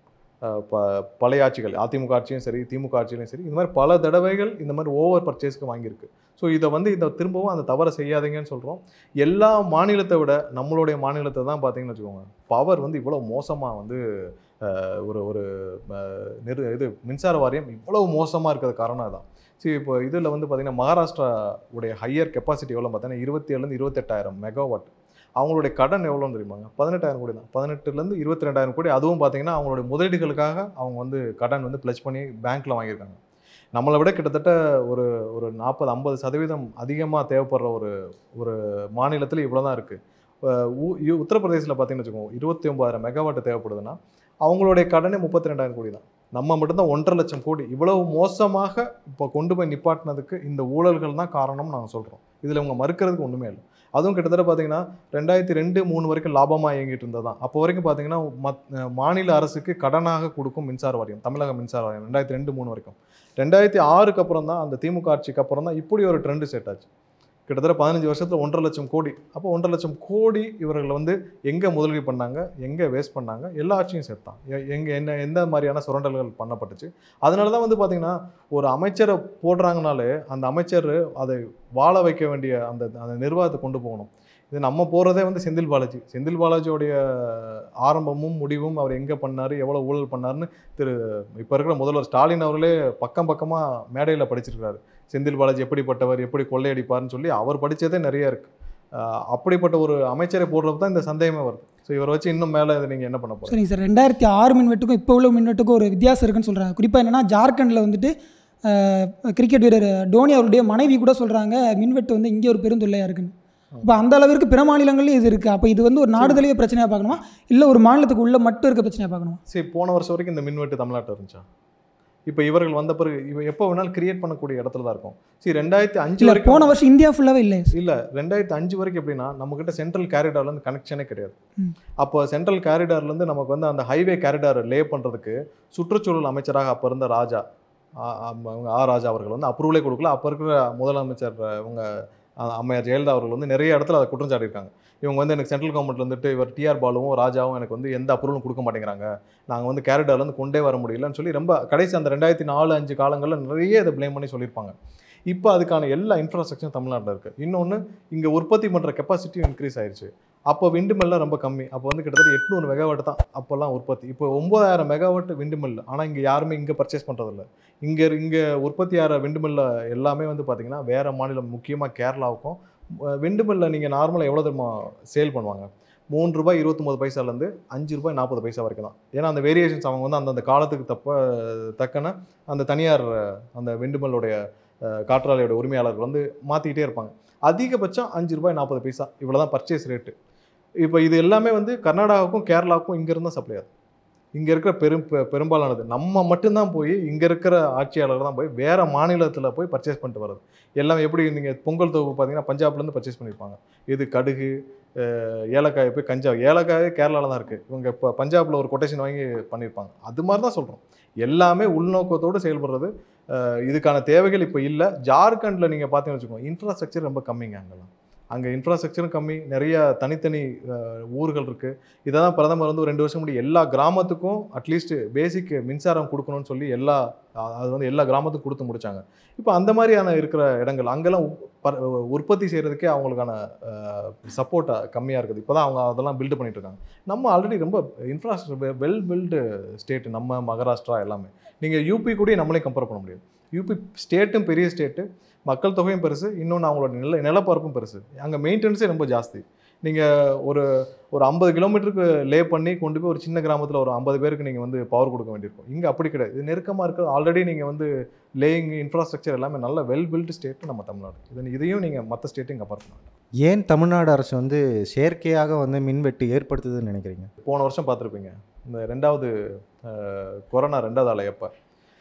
அஹ், ப பழைய ஆட்சிகள் அதிமுக ஆட்சியும் சரி திமுக ஆட்சியிலையும் சரி இந்த மாதிரி பல தடவைகள் இந்த மாதிரி ஓவர் பர்ச்சேஸ்க்கு வாங்கியிருக்கு ஸோ இதை வந்து இந்த திரும்பவும் அந்த தவறை செய்யாதீங்கன்னு சொல்கிறோம் எல்லா மாநிலத்தை விட நம்மளுடைய மாநிலத்தை தான் பார்த்தீங்கன்னு வச்சுக்கோங்க பவர் வந்து இவ்வளோ மோசமாக வந்து அஹ், ஒரு ஒரு அஹ், நிறு இது மின்சார வாரியம் இவ்வளவு மோசமாக இருக்கிறது காரணம் அதான் சரி இப்போ இதில் வந்து பார்த்தீங்கன்னா மகாராஷ்டிரா உடைய ஹையர் கெப்பாசிட்டி எவ்வளோ பார்த்தீங்கன்னா இருபத்தி ஏழுலேருந்து இருபத்தெட்டாயிரம் மெகாவாட் அவங்களுடைய கடன் எவ்வளோன்னு தெரியுமாங்க பதினெட்டாயிரம் கோடி தான் பதினெட்டுலேருந்து இருபத்தி ரெண்டாயிரம் கோடி அதுவும் பார்த்தீங்கன்னா அவங்களுடைய முதலீடுகளுக்காக அவங்க வந்து கடன் வந்து ப்ளச் பண்ணி பேங்க்கில் வாங்கியிருக்காங்க நம்மளை விட கிட்டத்தட்ட ஒரு ஒரு நாற்பது ஐம்பது சதவீதம் அதிகமாக தேவைப்படுற ஒரு ஒரு மாநிலத்தில் இவ்வளோ தான் இருக்குது உத்தரப்பிரதேசில் பார்த்தீங்கன்னு வச்சுக்கோங்க இருபத்தி ஒம்பதாயிரம் மெகாவாட் தேவைப்படுதுன்னா அவங்களுடைய கடனே முப்பத்தி ரெண்டாயிரம் கோடி தான் நம்ம மட்டும்தான் ஒன்றரை லட்சம் கோடி இவ்வளவு மோசமாக இப்போ கொண்டு போய் நிப்பாட்டினதுக்கு இந்த ஊழல்கள் தான் காரணம்னு நாங்கள் சொல்கிறோம் இதில் இவங்க மறுக்கிறதுக்கு ஒன்றுமே இல்லை அதுவும் கிட்டத்தட்ட பார்த்தீங்கன்னா ரெண்டாயிரத்தி ரெண்டு மூணு வரைக்கும் லாபமாக இயங்கிட்டு இருந்தது தான் அப்போ வரைக்கும் பார்த்தீங்கன்னா மத் மாநில அரசுக்கு கடனாக கொடுக்கும் மின்சார வாரியம் தமிழக மின்சார வாரியம் ரெண்டாயிரத்தி ரெண்டு மூணு வரைக்கும் ரெண்டாயிரத்தி ஆறுக்கு அப்புறம் தான் அந்த திமுக ஆட்சிக்கு அப்புறம் தான் இப்படி ஒரு ட்ரெண்டு செட் ஆச்சு கிட்டத்தட்ட பதினஞ்சு வருஷத்தில் ஒன்றரை லட்சம் கோடி அப்போ ஒன்றரை லட்சம் கோடி இவர்கள் வந்து எங்கே முதலீடு பண்ணாங்க எங்கே வேஸ்ட் பண்ணாங்க எல்லா ஆட்சியும் சேர்த்தான் எ- எங்க என்ன எந்த மாதிரியான சுரண்டல்கள் பண்ணப்பட்டுச்சு அதனால தான் வந்து பார்த்தீங்கன்னா ஒரு அமைச்சரை போடுறாங்கனாலே அந்த அமைச்சர் அதை வாழ வைக்க வேண்டிய அந்த அந்த நிர்வாகத்தை கொண்டு போகணும் இது நம்ம போகிறதே வந்து செந்தில் பாலாஜி செந்தில் பாலாஜியோடைய ஆரம்பமும் முடிவும் அவர் எங்கே பண்ணார் எவ்வளோ ஊழல் பண்ணாருன்னு திரு இப்போ இருக்கிற முதல்வர் ஸ்டாலின் அவர்களே பக்கம் பக்கமாக மேடையில் படிச்சிருக்காரு செந்தில் பாலாஜி எப்படிப்பட்டவர் எப்படி கொள்ளையடிப்பார்னு சொல்லி அவர் படித்ததே நிறைய இருக்குது அப்படிப்பட்ட ஒரு அமைச்சரை போடுறது தான் இந்த சந்தேகமே வருது ஸோ இவரை வச்சு இன்னும் மேலே இதை நீங்கள் என்ன பண்ண போகிறீங்க சரிங்க சார் ரெண்டாயிரத்தி ஆறு மின்வெட்டுக்கும் இப்போ உள்ள மின்வெட்டுக்கும் ஒரு வித்தியாசம் இருக்குன்னு சொல்கிறாங்க குறிப்பாக என்னென்னா ஜார்க்கண்டில் வந்துட்டு அஹ், கிரிக்கெட் வீரர் டோனி அவருடைய மனைவி கூட சொல்கிறாங்க மின்வெட்டு வந்து இங்கே ஒரு பெருந்தொல்லையாக இருக்குன்னு இப்போ அந்த அளவிற்கு பிற மாநிலங்கள்லையும் இது இருக்குது அப்போ இது வந்து ஒரு நாடு தழுவிய பிரச்சனையாக பார்க்கணுமா இல்லை ஒரு மாநிலத்துக்கு உள்ள மட்டும் இருக்க பிரச்சனையாக பார்க்கணுமா சரி போன வருஷம் வரைக்கும் இந்த மின்வெட்டு தமிழ்நாட்டில் இருந்துச்சா இப்போ இவர்கள் வந்த பிறகு இவ எப்போ வேணாலும் கிரியேட் பண்ணக்கூடிய இடத்துல தான் இருக்கும் சரி ரெண்டாயிரத்தி அஞ்சு இல்லை வரைக்கும் போன வருஷம் இந்தியா ஃபுல்லாகவே இல்லை இல்ல ரெண்டாயிரத்தி அஞ்சு வரைக்கும் எப்படின்னா நம்ம கிட்ட சென்ட்ரல் கேரிடார்ல இருந்து கனெக்ஷனே கிடையாது ம். அப்போ சென்ட்ரல் கேரிடார்ல இருந்து நமக்கு வந்து அந்த ஹைவே கேரிடார் லே பண்றதுக்கு சுற்றுச்சூழல் அமைச்சராக அப்ப இருந்த ராஜா ஆ- ஆம், அவங்க ஆ ராஜா அவர்கள் வந்து அப்ரூவலே கொடுக்கல அப்போ இருக்கிற முதலமைச்சர் இவங்க அ- அம்மையார் ஜெயலலிதா அவர்கள் வந்து நிறைய இடத்துல அதை குற்றம் சாட்டியிருக்காங்க இவங்க வந்து எனக்கு சென்ட்ரல் கவர்மெண்ட்ல இருந்துட்டு இவர் டிஆர் பாலுவும் ராஜாவும் எனக்கு வந்து எந்த அப்ரூவலும் கொடுக்க மாட்டேங்கிறாங்க நாங்கள் வந்து கேரிடார்ல இருந்து கொண்டே வர முடியலன்னு சொல்லி ரொம்ப கடைசி அந்த ரெண்டாயிரத்தி நாலு அஞ்சு காலங்களில் நிறைய இதை ப்ளேம் பண்ணி சொல்லியிருப்பாங்க இப்போ அதுக்கான எல்லா இன்ஃப்ராஸ்ட்ரக்சரும் தமிழ்நாட்டில் இருக்குது இன்னொன்று இங்கே உற்பத்தி பண்ணுற கெப்பாசிட்டியும் இன்க்ரீஸ் ஆயிருச்சு அப்போ விண்டு மில்லாம் ரொம்ப கம்மி அப்போ வந்து கிட்டத்தட்ட எட்நூறு மெகாவாட் தான் அப்போல்லாம் உற்பத்தி இப்போ ஒம்பதாயிரம் மெகாவாட் விண்டு மில் ஆனால் இங்கே யாருமே இங்கே பர்ச்சேஸ் பண்ணுறதில்ல இங்கே இங்கே உற்பத்தி ஆகிற விண்டு மில்ல எல்லாமே வந்து பார்த்தீங்கன்னா வேறு மாநிலம் முக்கியமாக கேரளாவுக்கும் விண்டு மில்ல நீங்கள் நார்மலாக எவ்வளோ தெரியுமா சேல் பண்ணுவாங்க மூணு ரூபாய் இருபத்தொம்போது பைசாலேருந்து அஞ்சு ரூபாய் நாற்பது பைசா வரைக்கும் தான் ஏன்னா அந்த வேரியேஷன்ஸ் அவங்க வந்து அந்தந்த காலத்துக்கு தப்ப தக்கன அந்த தனியார் அந்த விண்டுமல்லுடைய காற்றாலையோட உரிமையாளர்கள் வந்து மாற்றிக்கிட்டே இருப்பாங்க அதிகபட்சம் அஞ்சு ரூபாய் நாற்பது பைசா இவ்வளோ தான் பர்ச்சேஸ் ரேட்டு இப்போ இது எல்லாமே வந்து கர்நாடகாவுக்கும் கேரளாவுக்கும் இங்கேருந்து தான் சப்ளை ஆகுது இங்கே இருக்கிற பெரும் பெ- பெரும்பாலானது நம்ம மட்டும்தான் போய் இங்கே இருக்கிற ஆட்சியாளர் தான் போய் வேறு மாநிலத்தில் போய் பர்ச்சேஸ் பண்ணிட்டு வர்றது எல்லாம் எப்படி நீங்கள் பொங்கல் தொகுப்பு பார்த்தீங்கன்னா பஞ்சாப்லேருந்து பர்ச்சேஸ் பண்ணியிருப்பாங்க இது கடுகு அஹ், ஏலக்காய் போய் கஞ்சா ஏலக்காய் கேரளாவில் தான் இருக்குது இவங்க இப்போ பஞ்சாபில் ஒரு கொட்டேஷன் வாங்கி பண்ணியிருப்பாங்க அது மாதிரி தான் சொல்கிறோம் எல்லாமே உள்நோக்கத்தோடு செயல்படுறது அஹ், இதுக்கான தேவைகள் இப்போ இல்லை ஜார்க்கண்டில் நீங்கள் பார்த்தீங்கன்னு வச்சுக்கோங்க இன்ஃப்ராஸ்ட்ரக்சர் ரொம்ப கம்மிங்க அங்கெல்லாம் அங்கே இன்ஃப்ராஸ்ட்ரக்சரும் கம்மி நிறைய தனித்தனி அஹ், ஊர்கள் இருக்குது இதை தான் பிரதமர் வந்து ஒரு ரெண்டு வருஷம் முன்னாடி எல்லா கிராமத்துக்கும் அட்லீஸ்ட் பேசிக் மின்சாரம் கொடுக்கணும்னு சொல்லி எல்லா அஹ், அது வந்து எல்லா கிராமத்துக்கும் கொடுத்து முடிச்சாங்க இப்போ அந்த மாதிரியான இருக்கிற இடங்கள் அங்கெல்லாம் உ- ப- உற்பத்தி செய்கிறதுக்கே அவங்களுக்கான சப்போர்ட் கம்மியாக இருக்குது இப்போ தான் அவங்க அதெல்லாம் பில்டு பண்ணிட்டு இருக்காங்க நம்ம ஆல்ரெடி ரொம்ப இன்ஃப்ராஸ்ட்ரக்சர் வெல் பில்டு ஸ்டேட் நம்ம மகாராஷ்டிரா எல்லாமே நீங்கள் யூபி கூட நம்மளே கம்பேர் பண்ண முடியாது யூபி ஸ்டேட்டும் பெரிய ஸ்டேட்டு மக்கள் தொகையும் பெருசு இன்னொன்று அவங்களோட நில நிலப்பரப்பும் பெருசு அங்கே மெயின்டெனன்ஸே ரொம்ப ஜாஸ்தி நீங்கள் ஒரு ஒரு ஐம்பது கிலோமீட்டருக்கு லே பண்ணி கொண்டு போய் ஒரு சின்ன கிராமத்தில் ஒரு ஐம்பது பேருக்கு நீங்கள் வந்து பவர் கொடுக்க வேண்டியிருக்கும் இங்கே அப்படி கிடையாது இது நெருக்கமாக இருக்குது ஆல்ரெடி நீங்கள் வந்து லேயிங் இன்ஃப்ராஸ்ட்ரக்சர் எல்லாமே நல்ல வெல் பில்டு ஸ்டேட் நம்ம தமிழ்நாடு இது இதையும் நீங்கள் மற்ற ஸ்டேட்டையும் கம்பேர் பண்ண வேண்டாம் ஏன் தமிழ்நாடு அரசு வந்து செயற்கையாக வந்து மின்வெட்டு ஏற்படுத்துதுன்னு நினைக்கிறீங்க போன வருஷம் பார்த்துருப்பீங்க இந்த ரெண்டாவது அஹ், கொரோனா ரெண்டாவது அலை அப்போ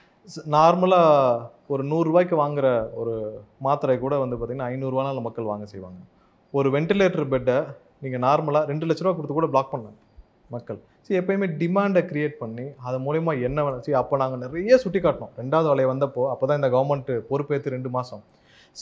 நார்மலாக ஒரு நூறுரூவாய்க்கு வாங்குற ஒரு மாத்திரை கூட வந்து பார்த்திங்கன்னா ஐநூறுரூவானால மக்கள் வாங்க செய்வாங்க ஒரு வென்டிலேட்டர் பெட்டை நீங்கள் நார்மலாக ரெண்டு லட்ச ரூபா கொடுத்து கூட பிளாக் பண்ணாங்க மக்கள் சரி எப்பயுமே டிமாண்டை கிரியேட் பண்ணி அது மூலயமா என்ன வேணும் சரி அப்போ நாங்கள் நிறைய சுட்டி காட்டினோம் ரெண்டாவது அலை வந்தப்போ அப்போ தான் இந்த கவர்மெண்ட் பொறுப்பேற்று ரெண்டு மாதம்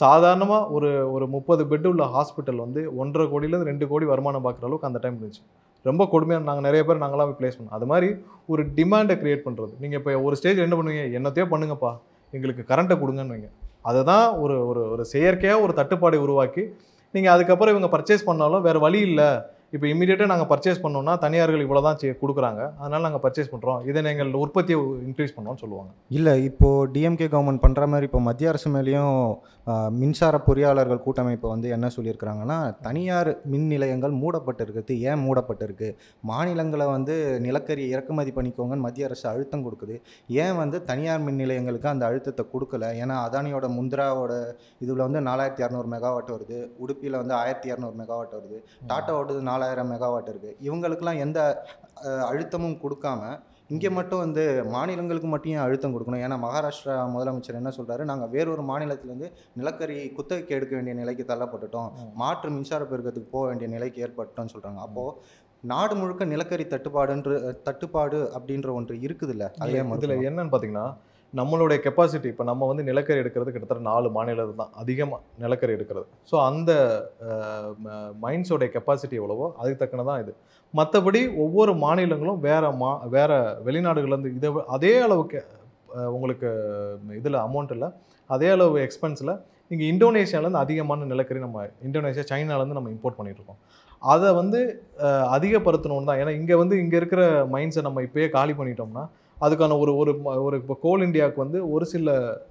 சாதாரணமாக ஒரு ஒரு முப்பது பெட் உள்ள ஹாஸ்பிட்டல் வந்து ஒன்றரை கோடியிலேருந்து ரெண்டு கோடி வருமானம் பார்க்குற அளவுக்கு அந்த டைம் இருந்துச்சு ரொம்ப கொடுமையாக நாங்கள் நிறைய பேர் நாங்களாம் ப்ளேஸ் பண்ணோம் அது மாதிரி ஒரு டிமாண்டை கிரியேட் பண்ணுறது நீங்கள் இப்போ ஒரு ஸ்டேஜ் என்ன பண்ணுவீங்க என்னத்தையோ பண்ணுங்கப்பா எங்களுக்கு கரண்ட்டை கொடுங்கன்னு வைங்க அதுதான் ஒரு ஒரு ஒரு செயற்கையாக ஒரு தட்டுப்பாடை உருவாக்கி நீங்கள் அதுக்கப்புறம் இவங்க பர்ச்சேஸ் பண்ணாலும் வேறு வழி இல்லை இப்போ இமீடியட்டாக நாங்கள் பர்ச்சேஸ் பண்ணோம்னா தனியார்கள் இவ்வளோ தான் கொடுக்குறாங்க அதனால் நாங்கள் பர்ச்சேஸ் பண்ணுறோம் இதை நீங்கள் உற்பத்தியை இன்க்ரீஸ் பண்ணோம்னு சொல்லுவாங்க இல்லை இப்போது டிஎம்கே கவர்மெண்ட் பண்ணுற மாதிரி இப்போ மத்திய அரசு மேலேயும் ஆ, மின்சார பொறியாளர்கள் கூட்டமைப்பு வந்து என்ன சொல்லியிருக்கிறாங்கன்னா தனியார் மின் நிலையங்கள் மூடப்பட்டிருக்குது ஏன் மூடப்பட்டிருக்கு மாநிலங்களை வந்து நிலக்கரி இறக்குமதி பண்ணிக்கோங்கன்னு மத்திய அரசு அழுத்தம் கொடுக்குது ஏன் வந்து தனியார் மின் நிலையங்களுக்கு அந்த அழுத்தத்தை கொடுக்கல ஏன்னா அதானியோட முந்திராவோட இதில் வந்து நாலாயிரத்தி இரநூறு மெகாவாட் வருது உடுப்பியில் வந்து ஆயிரத்தி இரநூறு மெகாவாட் வருது டாட்டாவோடது நாலாயிரம் மெகாவாட் இருக்குது இவங்களுக்கெல்லாம் எந்த அஹ், அழுத்தமும் கொடுக்காம இங்கே மட்டும் வந்து மாநிலங்களுக்கு மட்டும் ஏன் அழுத்தம் கொடுக்கணும் ஏன்னா மகாராஷ்டிரா முதலமைச்சர் என்ன சொல்றாரு நாங்கள் வேறொரு மாநிலத்திலேருந்து நிலக்கரி குத்தகைக்கு எடுக்க வேண்டிய நிலைக்கு தள்ளப்பட்டுட்டோம் மாற்று மின்சார பெருக்கத்துக்கு போக வேண்டிய நிலைக்கு ஏற்பட்டோம்னு சொல்கிறாங்க அப்போது நாடு முழுக்க நிலக்கரி தட்டுப்பாடுன்ற தட்டுப்பாடு அப்படின்ற ஒன்று இருக்குதுல்ல அதே இதில் மாதிரி என்னன்னு பார்த்தீங்கன்னா நம்மளுடைய கெப்பாசிட்டி இப்போ நம்ம வந்து நிலக்கரி எடுக்கிறது கிட்டத்தட்ட நாலு மாநிலத்தில் தான் அதிகமாக நிலக்கரி எடுக்கிறது ஸோ அந்த மைன்ஸோடைய கெப்பாசிட்டி எவ்வளவோ அதுக்கு தக்கன தான் இது மற்றபடி ஒவ்வொரு மாநிலங்களும் வேற மா வேற வெளிநாடுகள்லேருந்து இதை விட- அதே அளவுக்கு அஹ், உங்களுக்கு இதில் அமௌண்ட் இல்லை அதே அளவு எக்ஸ்பென்ஸில் இங்கே இந்தோனேஷியாலேருந்து அதிகமான நிலக்கரி நம்ம இந்தோனேஷியா சைனாலேருந்து நம்ம இம்போர்ட் பண்ணிட்டு இருக்கோம் அதை வந்து அஹ், அதிகப்படுத்தணும்னு தான் ஏன்னா இங்கே வந்து இங்கே இருக்கிற மைன்ஸை நம்ம இப்போயே காலி பண்ணிட்டோம்னா அதுக்கான ஒரு ஒரு ம- ஒரு இப்போ கோல் இந்தியாவுக்கு வந்து ஒரு சில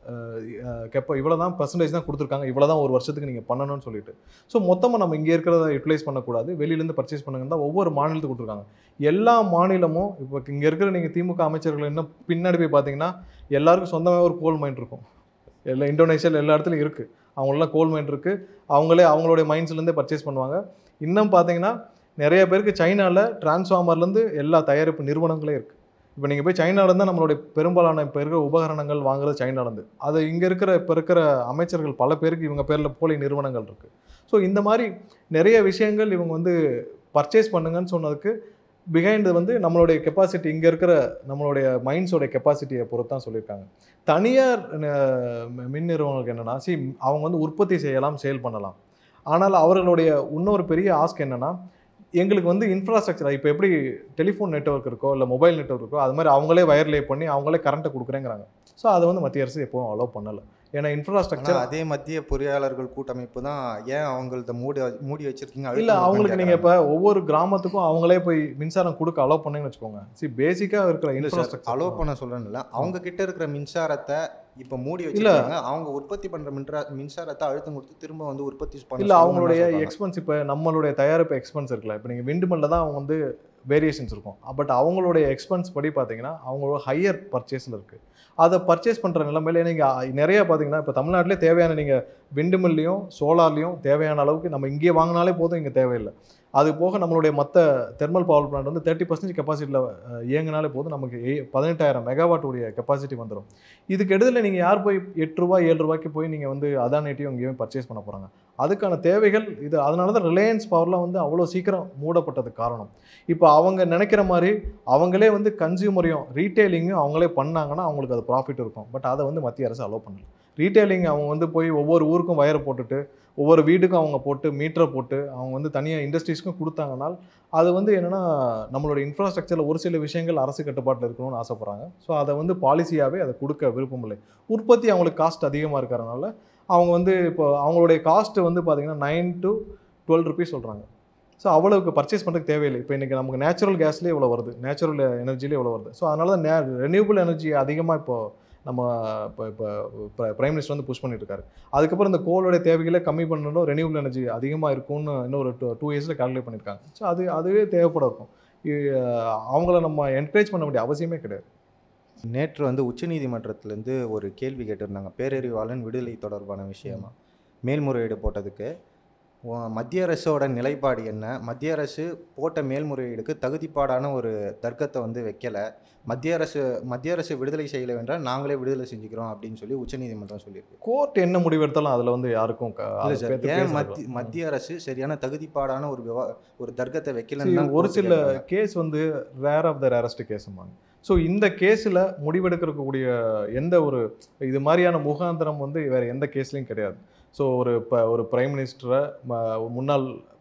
கெப்ப இவ்வளோ தான் பர்சன்டேஜ் தான் கொடுத்துருக்காங்க இவ்வளோ தான் ஒரு வருஷத்துக்கு நீங்கள் பண்ணணும்னு சொல்லிட்டு ஸோ மொத்தமாக நம்ம இங்கே இருக்கிறத யூட்டிலைஸ் பண்ணக்கூடாது வெளியிலேருந்து பர்ச்சேஸ் பண்ணுங்கன்னு தான் ஒவ்வொரு மாநிலத்துக்கு கொடுத்துருக்காங்க எல்லா மாநிலமும் இப்போ இங்கே இருக்கிற நீங்கள் திமுக அமைச்சர்கள் என்ன பின்னாடி போய் பார்த்தீங்கன்னா எல்லாருக்கும் சொந்தமாக ஒரு கோல் மைண்ட் இருக்கும் எல்லா இந்தோனேஷியாவில் எல்லா இடத்துலையும் இருக்குது அவங்களெலாம் கோல் மைண்ட் இருக்குது அவங்களே அவங்களுடைய மைண்ட்ஸ்லேருந்தே பர்ச்சேஸ் பண்ணுவாங்க இன்னும் பார்த்தீங்கன்னா நிறைய பேருக்கு சைனாவில் டிரான்ஸ்ஃபார்மர்லேருந்து எல்லா தயாரிப்பு நிறுவனங்களே இருக்குது இப்போ நீங்கள் போய் சைனாலேருந்து நம்மளுடைய பெரும்பாலான இப்போ இருக்கிற உபகரணங்கள் வாங்குறது சைனாலேருந்து அது இங்கே இருக்கிற இப்போ இருக்கிற அமைச்சர்கள் பல பேருக்கு இவங்க பேரில் போலி நிறுவனங்கள் இருக்குது ஸோ இந்த மாதிரி நிறைய விஷயங்கள் இவங்க வந்து பர்ச்சேஸ் பண்ணுங்கன்னு சொன்னதுக்கு பிஹைண்ட் வந்து நம்மளுடைய கெப்பாசிட்டி இங்கே இருக்கிற நம்மளுடைய மைண்ட்ஸோட கெப்பாசிட்டியை பொறுத்து தான் சொல்லியிருக்காங்க தனியார் அஹ், மின் நிறுவனங்களுக்கு என்னென்னா சி அவங்க வந்து உற்பத்தி செய்யலாம் சேல் பண்ணலாம் ஆனால் அவர்களுடைய இன்னொரு பெரிய ஆஸ்க் என்னென்னா எங்களுக்கு வந்து இன்ஃப்ராஸ்ட்ரக்சர் இப்போ எப்படி டெலிஃபோன் நெட்வொர்க் இருக்கோ இல்லை மொபைல் நெட்வொர்க் இருக்கோ அது மாதிரி அவங்களே வயர் லே பண்ணி அவங்களே கரண்ட்டை கொடுக்குறேங்கிறாங்க ஸோ அதை வந்து மத்திய அரசு எப்பவும் அலோவ் பண்ணலை ஏன்னா ஆனா இன்ஃப்ராஸ்ட்ரக்சர் அதே மத்திய பொறியாளர்கள் கூட்டமைப்பு தான் ஏன் அவங்கள்ட்ட மூடி மூடி வச்சிருக்கீங்க இல்ல அழுத்தம் அவங்களுக்கு கொடுக்கணும்னு நீங்க இப்ப ஒவ்வொரு கிராமத்துக்கும் அவங்களே போய் மின்சாரம் கொடுக்க அலோவ் பண்ணீங்கன்னு வச்சுக்கோங்க சி பேசிக்கா இருக்கிற இல்ல சார் இன்ஃப்ராஸ்ட்ரக்சர் அலோவ் பண்ண சொல்றேன்ல அவங்க கிட்ட இருக்கிற மின்சாரத்தை இப்ப மூடி இல்ல. வச்சிருக்காங்க அவங்க உற்பத்தி பண்ற மின்சா மின்சாரத்தை அழுத்தம் கொடுத்து திரும்ப வந்து உற்பத்தி பண்ண இல்ல சொல்லணும்னு அவங்களுடைய சொல்றாங்க. எக்ஸ்பென்ஸ் இப்போ நம்மளுடைய தயாரிப்பு எக்ஸ்பென்ஸ் இருக்குல்ல இப்போ நீங்கள் விண்டுமல்ல தான் அவங்க வந்து வேரியேஷன்ஸ் இருக்கும் பட் அவங்களுடைய எக்ஸ்பென்ஸ் படி பார்த்தீங்கன்னா அவங்களோட ஹையர் பர்ச்சேஸில் இருக்குது அதை பர்ச்சேஸ் பண்ணுற நிலைமையில நீங்கள் நிறைய பார்த்தீங்கன்னா இப்போ தமிழ்நாட்டிலே தேவையான நீங்கள் விண்டுமில்லையும் சோலார்லையும் தேவையான அளவுக்கு நம்ம இங்கே வாங்கினாலே போதும் இங்கே தேவையில்லை அது போக நம்மளுடைய மற்ற தெர்மல் பவர் பிளான்ட் வந்து தேர்ட்டி பர்சன்டேஜ் கெப்பாசிட்டியில் இயங்கினாலே போதும் நமக்கு ஏ- பதினெட்டாயிரம் மெகாவாட் உடைய கெப்பாசிட்டி வந்துடும் இதுக்கு இடையில நீங்கள் யார் போய் எட்டு ரூபாய் ஏழு ரூபாய்க்கு போய் நீங்கள் வந்து அதானிட்டையும் இங்கேயும் பர்ச்சேஸ் பண்ண போகிறாங்க அதுக்கான தேவைகள் இது அதனால தான் ரிலையன்ஸ் பவர்லாம் வந்து அவ்வளோ சீக்கிரம் மூடப்பட்டதுக்கு காரணம் இப்போ அவங்க நினைக்கிற மாதிரி அவங்களே வந்து கன்சியூமரையும் ரீட்டைலிங்கும் அவங்களே பண்ணாங்கன்னா அவங்களுக்கு அது ப்ராஃபிட் இருக்கும் பட் அதை வந்து மத்திய அரசு அலோவ் பண்ணல ரீட்டைலிங் அவங்க வந்து போய் ஒவ்வொரு ஊருக்கும் வயரை போட்டுட்டு ஒவ்வொரு வீட்டுக்கும் அவங்க போட்டு மீட்டரை போட்டு அவங்க வந்து தனியாக இண்டஸ்ட்ரீஸ்க்கும் கொடுத்தாங்கனால் அது வந்து என்னென்னா நம்மளோட இன்ஃப்ராஸ்ட்ரக்சரில் ஒரு சில விஷயங்கள் அரசு கட்டுப்பாட்டில் இருக்கணும்னு ஆசைப்பட்றாங்க ஸோ அதை வந்து பாலிசியாகவே அதை கொடுக்க விருப்பம் இல்லை உற்பத்தி அவங்களுக்கு காஸ்ட் அதிகமாக இருக்கிறனால அவங்க வந்து இப்போ அவங்களுடைய காஸ்ட்டு வந்து பார்த்தீங்கன்னா நைன் டு டுவெல் ருபீஸ் சொல்கிறாங்க ஸோ அவ்வளவுக்கு பர்ச்சேஸ் பண்ணுறதுக்கு தேவையில்லை இப்போ இன்றைக்கி நமக்கு நேச்சுரல் கேஸ்லேயே இவ்வளோ வருது நேச்சுரல் எனர்ஜிலே இவ்வளோ வருது ஸோ அதனால தான் நே ரெனியூபிள் எனர்ஜி அதிகமாக இப்போ நம்ம இப்போ இப்போ பிரைம் மினிஸ்டர் வந்து புஷ் பண்ணிட்டு இருக்காரு அதுக்கப்புறம் இந்த கோலோடைய தேவைகளை கம்மி பண்ணணும் ரெனியூபிள் எனர்ஜி அதிகமாக இருக்கும்னு இன்னும் ஒரு டூ டூ இயர்ஸில் கால்குலேட் பண்ணியிருக்காங்க ஸோ அது அதுவே தேவைப்பட இருக்கும் இது, அவங்கள நம்ம என்கரேஜ் பண்ண வேண்டிய அவசியமே கிடையாது நேற்று வந்து உச்சநீதிமன்றத்திலேருந்து ஒரு கேள்வி கேட்டிருந்தாங்க பேரறிவாளன் விடுதலை தொடர்பான விஷயமா மேல்முறையீடு போட்டதுக்கு உ- மத்திய அரசோட நிலைப்பாடு என்ன மத்திய அரசு போட்ட மேல்முறையீடுக்கு தகுதிப்பாடான ஒரு தர்க்கத்தை வந்து வைக்கல மத்திய அரசு மத்திய அரசு விடுதலை செய்யலை என்றால் நாங்களே விடுதலை செஞ்சுக்கிறோம் அப்படின்னு சொல்லி உச்சநீதிமன்றம் சொல்லியிருக்கு கோர்ட் என்ன முடிவெடுத்தாலும் அதில் வந்து யாருக்கும் க- இல்ல அதை சார் பேத்து ஏன் பேச மத்திய இருக்கலாம். மத்திய அரசு சரியான தகுதிப்பாடான ஒரு விவா ஒரு தர்க்கத்தை See, வைக்கலன்னு தான் ஒரு court சில கேக்குறாங்க. கேஸ் வந்து ரேர் ஆஃப் த ரேரஸ்ட் கேஸுமாங்க ஸோ இந்த கேஸில் முடிவெடுக்கக்கூடிய எந்த ஒரு இது மாதிரியான முகாந்திரம் வந்து வேறு எந்த கேஸ்லையும் கிடையாது ஸோ ஒரு இப்போ ஒரு பிரைம் மினிஸ்டரை முன்னாள்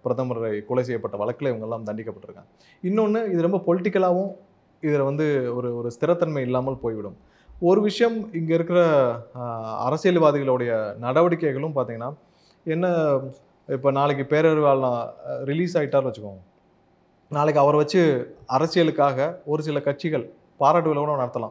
பிரதமரை கொலை செய்யப்பட்ட வழக்கில் இவங்கெல்லாம் தண்டிக்கப்பட்டிருக்காங்க இன்னொன்று இது ரொம்ப பொலிட்டிக்கலாகவும் இதில் வந்து ஒரு ஒரு ஸ்திரத்தன்மை இல்லாமல் போய்விடும் ஒரு விஷயம் இங்கே இருக்கிற ஆஹ், அரசியல்வாதிகளுடைய நடவடிக்கைகளும் பார்த்தீங்கன்னா என்ன இப்போ நாளைக்கு பேரறிவாளன் ரிலீஸ் ஆகிட்டார்னு வச்சுக்கோங்க நாளைக்கு அவரை வச்சு அரசியலுக்காக ஒரு சில கட்சிகள் பாராட்டு விழா கூட நடத்தலாம்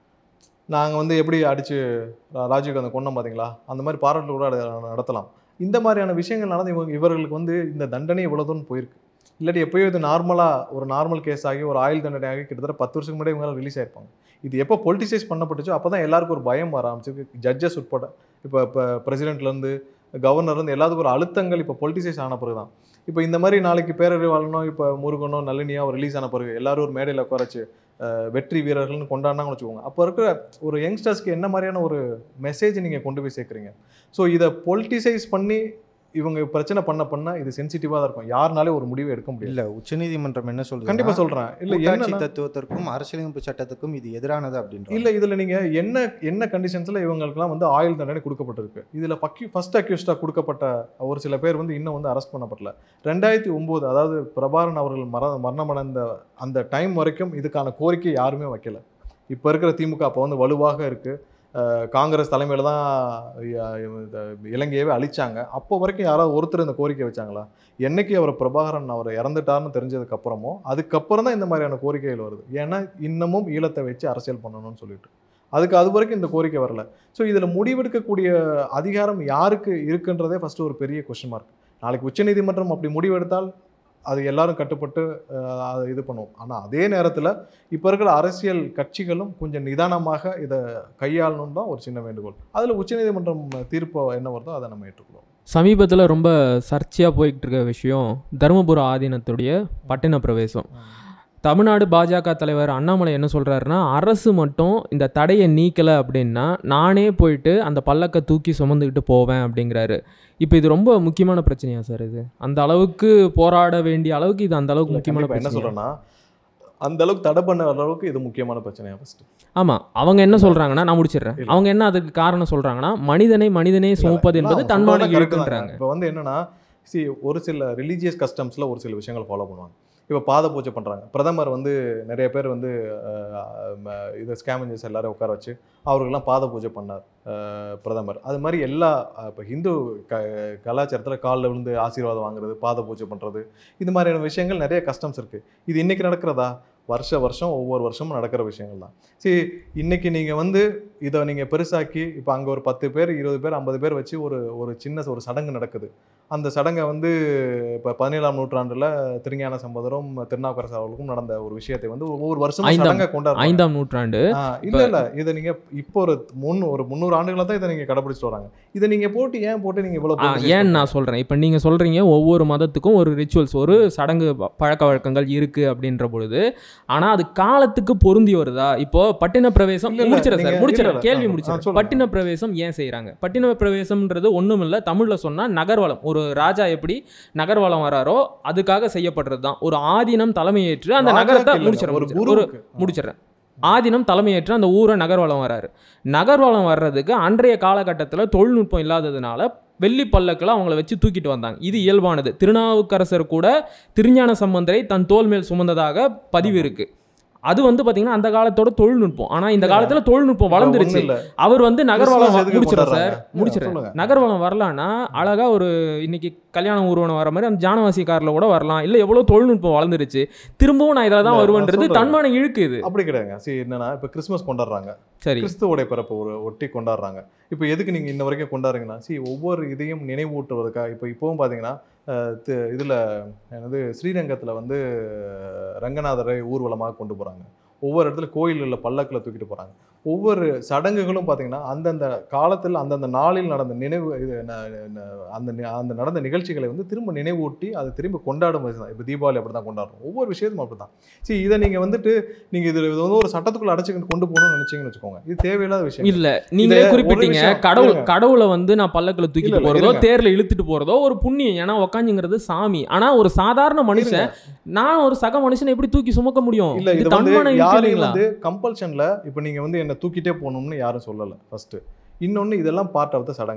நாங்கள் வந்து எப்படி அடித்து ராஜீவ்காந்தி கொண்டோம் பார்த்தீங்களா அந்த மாதிரி பாராட்டு கூட நட- நடத்தலாம் இந்த மாதிரியான விஷயங்கள் நடந்து இவங்க இவர்களுக்கு வந்து இந்த தண்டனை இவ்வளோ தூரம் போயிருக்கு இல்லாட்டி எப்பயோ இது நார்மலாக ஒரு நார்மல் கேஸ் ஆகி ஒரு ஆயுள் தண்டனை ஆகி கிட்டத்தட்ட பத்து வருஷத்துக்கு முன்னாடி இவங்க ரிலீஸ் ஆயிருப்பாங்க இது எப்போ பொலிட்டிசைஸ் பண்ணப்பட்டுச்சோ அப்போ தான் எல்லாருக்கும் ஒரு பயம் வர ஆரம்பிச்சிருக்கு ஜட்ஜஸ் உட்பட இப்போ இப்போ பிரசிடென்ட்லேருந்து கவர்னர்லேருந்து எல்லாத்துக்கும் ஒரு அழுத்தங்கள் இப்போ பொலிட்டிசைஸ் ஆன பிறகு தான் இப்போ இந்த மாதிரி நாளைக்கு பேரறிவாளனோ இப்போ முருகனோ நல்லனியோ ரிலீஸ் ஆன பிறகு எல்லாரும் ஒரு மேடையில் உட்காரச்சு அஹ், வெற்றி வீரர்கள்னு கொண்டாடினாங்கன்னு வச்சுக்கோங்க அப்போ இருக்கிற ஒரு யங்ஸ்டர்ஸ்க்கு என்ன மாதிரியான ஒரு மெசேஜ் நீங்கள் கொண்டு போய் சேர்க்குறீங்க ஸோ இதை பொலிட்டிசைஸ் பண்ணி இவங்க பிரச்சனை பண்ண பண்ண இது சென்சிட்டிவாக தான் இருக்கும் யாருனாலே ஒரு முடிவு எடுக்க முடியல இல்ல உச்சநீதிமன்றம் என்ன சொல்லுது கண்டிப்பாக சொல்கிறேன் இல்லை கூட்டாட்சி என்ன தத்துவத்திற்கும் அரசியலமைப்பு சட்டத்துக்கும் இது எதிரானது அப்படின்ற இல்லை இதில் நீங்கள் என்ன என்ன கண்டிஷன்ஸில் இவங்களுக்குலாம் வந்து ஆயுள் தண்டனை கொடுக்கப்பட்டிருக்கு இதில் பக்கி ஃபர்ஸ்ட் அக்யூஸ்டாக கொடுக்கப்பட்ட ஒரு சில பேர் வந்து இன்னும் வந்து அரெஸ்ட் பண்ணப்படல ரெண்டாயிரத்தி ஒம்போது அதாவது பிரபாரன் அவர்கள் மர மரணமடைந்த அந்த டைம் வரைக்கும் இதுக்கான கோரிக்கை யாருமே வைக்கல இப்போ இருக்கிற திமுக அப்போ வந்து வலுவாக இருக்குது காங்கிரஸ் தலைமையில் தான் அஹ், இந்த இலங்கையவே அழிச்சாங்க அப்போ வரைக்கும் யாராவது ஒருத்தர் இந்த கோரிக்கை வச்சாங்களா என்னைக்கு அவர் பிரபாகரன் அவர் இறந்துட்டார்னு தெரிஞ்சதுக்கு அப்புறமோ அதுக்கப்புறம் தான் இந்த மாதிரியான கோரிக்கைகள் வருது ஏன்னா இன்னமும் ஈழத்தை வச்சு அரசியல் பண்ணணும்னு சொல்லிட்டு அதுக்கு அது வரைக்கும் இந்த கோரிக்கை வரல ஸோ இதில் முடிவெடுக்கக்கூடிய அதிகாரம் யாருக்கு இருக்குன்றதே ஃபஸ்ட்டு ஒரு பெரிய கொஸ்டின் மார்க் நாளைக்கு உச்சநீதிமன்றம் அப்படி முடிவெடுத்தால் அது எல்லாரும் கட்டுப்பட்டு அஹ், அதை இது பண்ணுவோம் ஆனால் அதே நேரத்தில் இப்போ இருக்கிற அரசியல் கட்சிகளும் கொஞ்சம் நிதானமாக இதை கையாளணும் தான் ஒரு சின்ன வேண்டுகோள் அதில் உச்சநீதிமன்றம் தீர்ப்பு என்ன வருதோ அதை நம்ம ஏற்றுக்கொள்வோம் சமீபத்தில் ரொம்ப சர்ச்சையாக போய்கிட்டு இருக்க விஷயம் தருமபுர ஆதீனத்துடைய பட்டின பிரவேசம் தமிழ்நாடு பாஜக தலைவர் அண்ணாமலை என்ன சொல்கிறாருன்னா அரசு மட்டும் இந்த தடையை நீக்கலை அப்படின்னா நானே போயிட்டு அந்த பல்லக்கை தூக்கி சுமந்துக்கிட்டு போவேன் அப்படிங்கிறாரு இப்போ இது ரொம்ப முக்கியமான பிரச்சனையா சார் இது அந்த அளவுக்கு போராட வேண்டிய அளவுக்கு இது அந்த அளவுக்கு முக்கியமான கண்டிப்பா என்ன பிரச்சனை சொல்கிறேன்னா அந்த அளவுக்கு தடை பண்ண அளவுக்கு இது முக்கியமான பிரச்சனையா ஃபஸ்ட்டு ஆமாம் அவங்க என்ன சொல்கிறாங்கன்னா நான் முடிச்சிடுறேன் இல்ல. அவங்க என்ன அதுக்கு காரணம் சொல்கிறாங்கன்னா மனிதனை மனிதனே சுமப்பது என்பது தன்மான இழுக்குன்றாங்க இப்போ வந்து என்னன்னா சி ஒரு சில ரிலீஜியஸ் கஸ்டம்ஸில் ஒரு சில விஷயங்கள் ஃபாலோ பண்ணுவாங்க இப்போ பாத பூஜை பண்ணுறாங்க பிரதமர் வந்து நிறைய பேர் வந்து அஹ், ம, இது ஸ்கேமஞ்சர்ஸ் எல்லாரும் உட்கார வச்சு அவருக்கெல்லாம் பாத பூஜை பண்ணார் அஹ், பிரதமர் அது மாதிரி எல்லா இப்போ ஹிந்து க கலாச்சாரத்தில் காலில் விழுந்து ஆசீர்வாதம் வாங்குறது பாத பூஜை பண்ணுறது இது மாதிரியான விஷயங்கள் நிறைய கஸ்டம்ஸ் இருக்குது இது இன்னைக்கு நடக்கிறதா வருஷ வருஷம் ஒவ்வொரு வருஷமும் நடக்கிற விஷயங்கள் தான் சரி இன்னைக்கு நீங்கள் வந்து இதை நீங்கள் பெருசாக்கி இப்போ அங்கே ஒரு பத்து பேர் இருபது பேர் ஐம்பது பேர் வச்சு ஒரு ஒரு சின்ன ஒரு சடங்கு நடக்குது அந்த சடங்கை வந்து இப்போ பதினேழாம் நூற்றாண்டில் திருஞான சம்பந்தரும் திருநாவுக்கரசு அவர்களுக்கும் நடந்த ஒரு விஷயத்தை வந்து ஒவ்வொரு வருஷமும் ஐந்தாம் சடங்கை கொண்டாடுறாங்க ஐந்தாம் நூற்றாண்டு ஆ, இல்ல இல்ல இதை நீங்க இப்போ ஒரு முன் ஒரு முந்நூறு ஆண்டுகளா தான் இதை நீங்க கடைபிடிச்சிட்டு வராங்க இதை நீங்க போட்டு ஏன் போட்டு நீங்க இவ்வளவு ஆ, politicize ஏன் நான் சொல்கிறேன் இப்போ நீங்கள் சொல்கிறீங்க ஒவ்வொரு மதத்துக்கும் ஒரு ரிச்சுவல்ஸ் ஒரு சடங்கு ப- பழக்க வழக்கங்கள் இருக்குது அப்படின்ற பொழுது ஆனால் அது காலத்துக்கு பொருந்தி வருதா இப்போ பட்டின பிரவேசம் இல்ல, இல்ல, முடிச்சிடறேன் நீங்க- சார் இல்ல, முடிச்சிடறேன் இல்ல, கேள்வி ஆ, ஆ, முடிச்சிடறேன் சொல்லுங்க. பட்டின பிரவேசம் ஏன் செய்கிறாங்க பட்டின பிரவேசம்ன்றது ஒன்றும் இல்லை தமிழில் சொன்னால் நகர்வலம் ஒரு ராஜா எப்படி நகர்வலம் வராரோ அதுக்காக செய்யப்படுறது தான் ஒரு ஆதீனம் தலைமையேற்று அந்த ராஜாக்கு நகரத்தை இல்லைங்க, முடிச்சிடறேன் ஒரு முடிச்சிடறேன். ஒரு குருவுக்கு. முடிச்சிடுறேன் ஆதீனம் தலைமையேற்று அந்த ஊரை நகர்வலம் வராரு நகர்வலம் வர்றதுக்கு அன்றைய காலகட்டத்தில் தொழில்நுட்பம் இல்லாததுனால வெள்ளி பல்லக்கில் அவங்கள வச்சு தூக்கிட்டு வந்தாங்க இது இயல்பானது திருநாவுக்கரசர் கூட திருஞான சம்பந்தரை தன் தோல் மேல் சுமந்ததாக பதிவு இருக்கு அது வந்து பாத்தீங்கன்னா அந்த காலத்தோட தொழில்நுட்பம் ஆனா இந்த இல்ல. காலத்துல தொழில்நுட்பம் வளர்ந்துருச்சு ஒண்ணும் இல்ல. அவர் வந்து நகர்வலம் கிறிஸ்துமஸ் எதுக்கு முடிச்சிடறேன் சார் கொண்டாடுறாங்க? முடிச்சிடறேன் சொல்லுங்க. நகர்வலம் வரலான்னா அழகா ஒரு இன்னைக்கு கல்யாண ஊர்வலம் வர மாதிரி அந்த ஜானவாசி கார்ல கூட வரலாம் இல்ல எவ்வளவு தொழில்நுட்பம் வளர்ந்துருச்சு திரும்பவும் நான் இதில் தான் இல்ல, வருவேன்றது நான் சொல்றேன். தன்மான இழுக்கு இது அப்படி கிடையாதுங்க சரி என்னன்னா இப்போ கிறிஸ்மஸ் கொண்டாடுறாங்க சரி கிறிஸ்துவோடைய பிறப்பு ஒரு ஒட்டி கொண்டாடுறாங்க இப்போ எதுக்கு நீங்க இன்ன வரைக்கும் கொண்டாடுறீங்கன்னா சி ஒவ்வொரு இதையும் நினைவூட்டுவதற்காக இப்போ இப்போவும் பார்த்தீங்கன்னா அஹ், தி- இதுல என்னது ஸ்ரீரங்கத்துல வந்து அஹ், ரங்கநாதரை ஊர்வலமாக கொண்டு போறாங்க ஒவ்வொரு இடத்துல கோயில்களில் பல்லக்கில் தூக்கிட்டு போறாங்க ஒவ்வொரு சடங்குகளும் பார்த்தீங்கன்னா அந்தந்த காலத்தில் அந்தந்த நாளில் நடந்த நினைவு இது ந- ந- அந்த நி- அந்த நடந்த நிகழ்ச்சிகளை வந்து திரும்ப நினைவூட்டி அதை திரும்ப கொண்டாடும் தான் இப்போ தீபாவளி அப்படி தான் கொண்டாடுறோம் ஒவ்வொரு விஷயத்தும் அப்படி தான் சரி இதை நீங்கள் வந்துட்டு நீங்கள் இது இது வந்து ஒரு சட்டத்துக்குள்ள அடைச்சிக்கிட்டு கொண்டு போகணும்னு நினைச்சீங்கன்னு வச்சுக்கோங்க இது தேவையில்லாத விஷயம் இல்ல நீங்களே ஒரு குறிப்பிட்டீங்க விஷயம், கடவுள் இருங்க. கடவுளை வந்து நான் பல்லக்குல இல்ல, தூக்கிட்டு இல்ல, போறதோ இருங்க. தேர்ல இழுத்துட்டு போறதோ ஒரு புண்ணியம் ஏன்னா உக்காஞ்சுங்கிறது சாமி ஆனா ஒரு சாதாரண மனுஷன் நான் ஒரு சக மனுஷனை எப்படி தூக்கி சுமக்க முடியும் இல்ல இது இது வந்து தன்மான இழுக்கு யாரையும் இல்லைங்களா வந்து கம்பல்ஷன்ல இப்போ நீங்க வந்து என்ன தூக்கிட்டே போகணும்னு யாரும் சொல்லல ஃபர்ஸ்ட் இன்னொன்னு இதெல்லாம் பார்ட் ஆஃப் த சடங்கு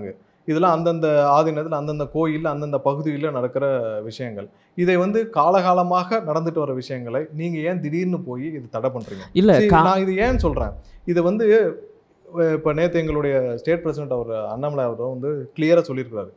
இதெல்லாம் அந்தந்த ஆதீனத்தில் அந்தந்த கோயில் அந்தந்த பகுதியில் நடக்கிற விஷயங்கள் இதை வந்து காலகாலமாக நடந்துட்டு வர விஷயங்களை நீங்க ஏன் திடீர்னு போய் இது தடை பண்றீங்க இல்ல சரி, கா- நான் இது ஏன் சொல்றேன் இது வந்து அஹ், இப்ப நேத்து எங்களுடைய ஸ்டேட் பிரசிடென்ட் அவர் அண்ணாமலை அவர் வந்து கிளியரா சொல்லியிருக்கிறாரு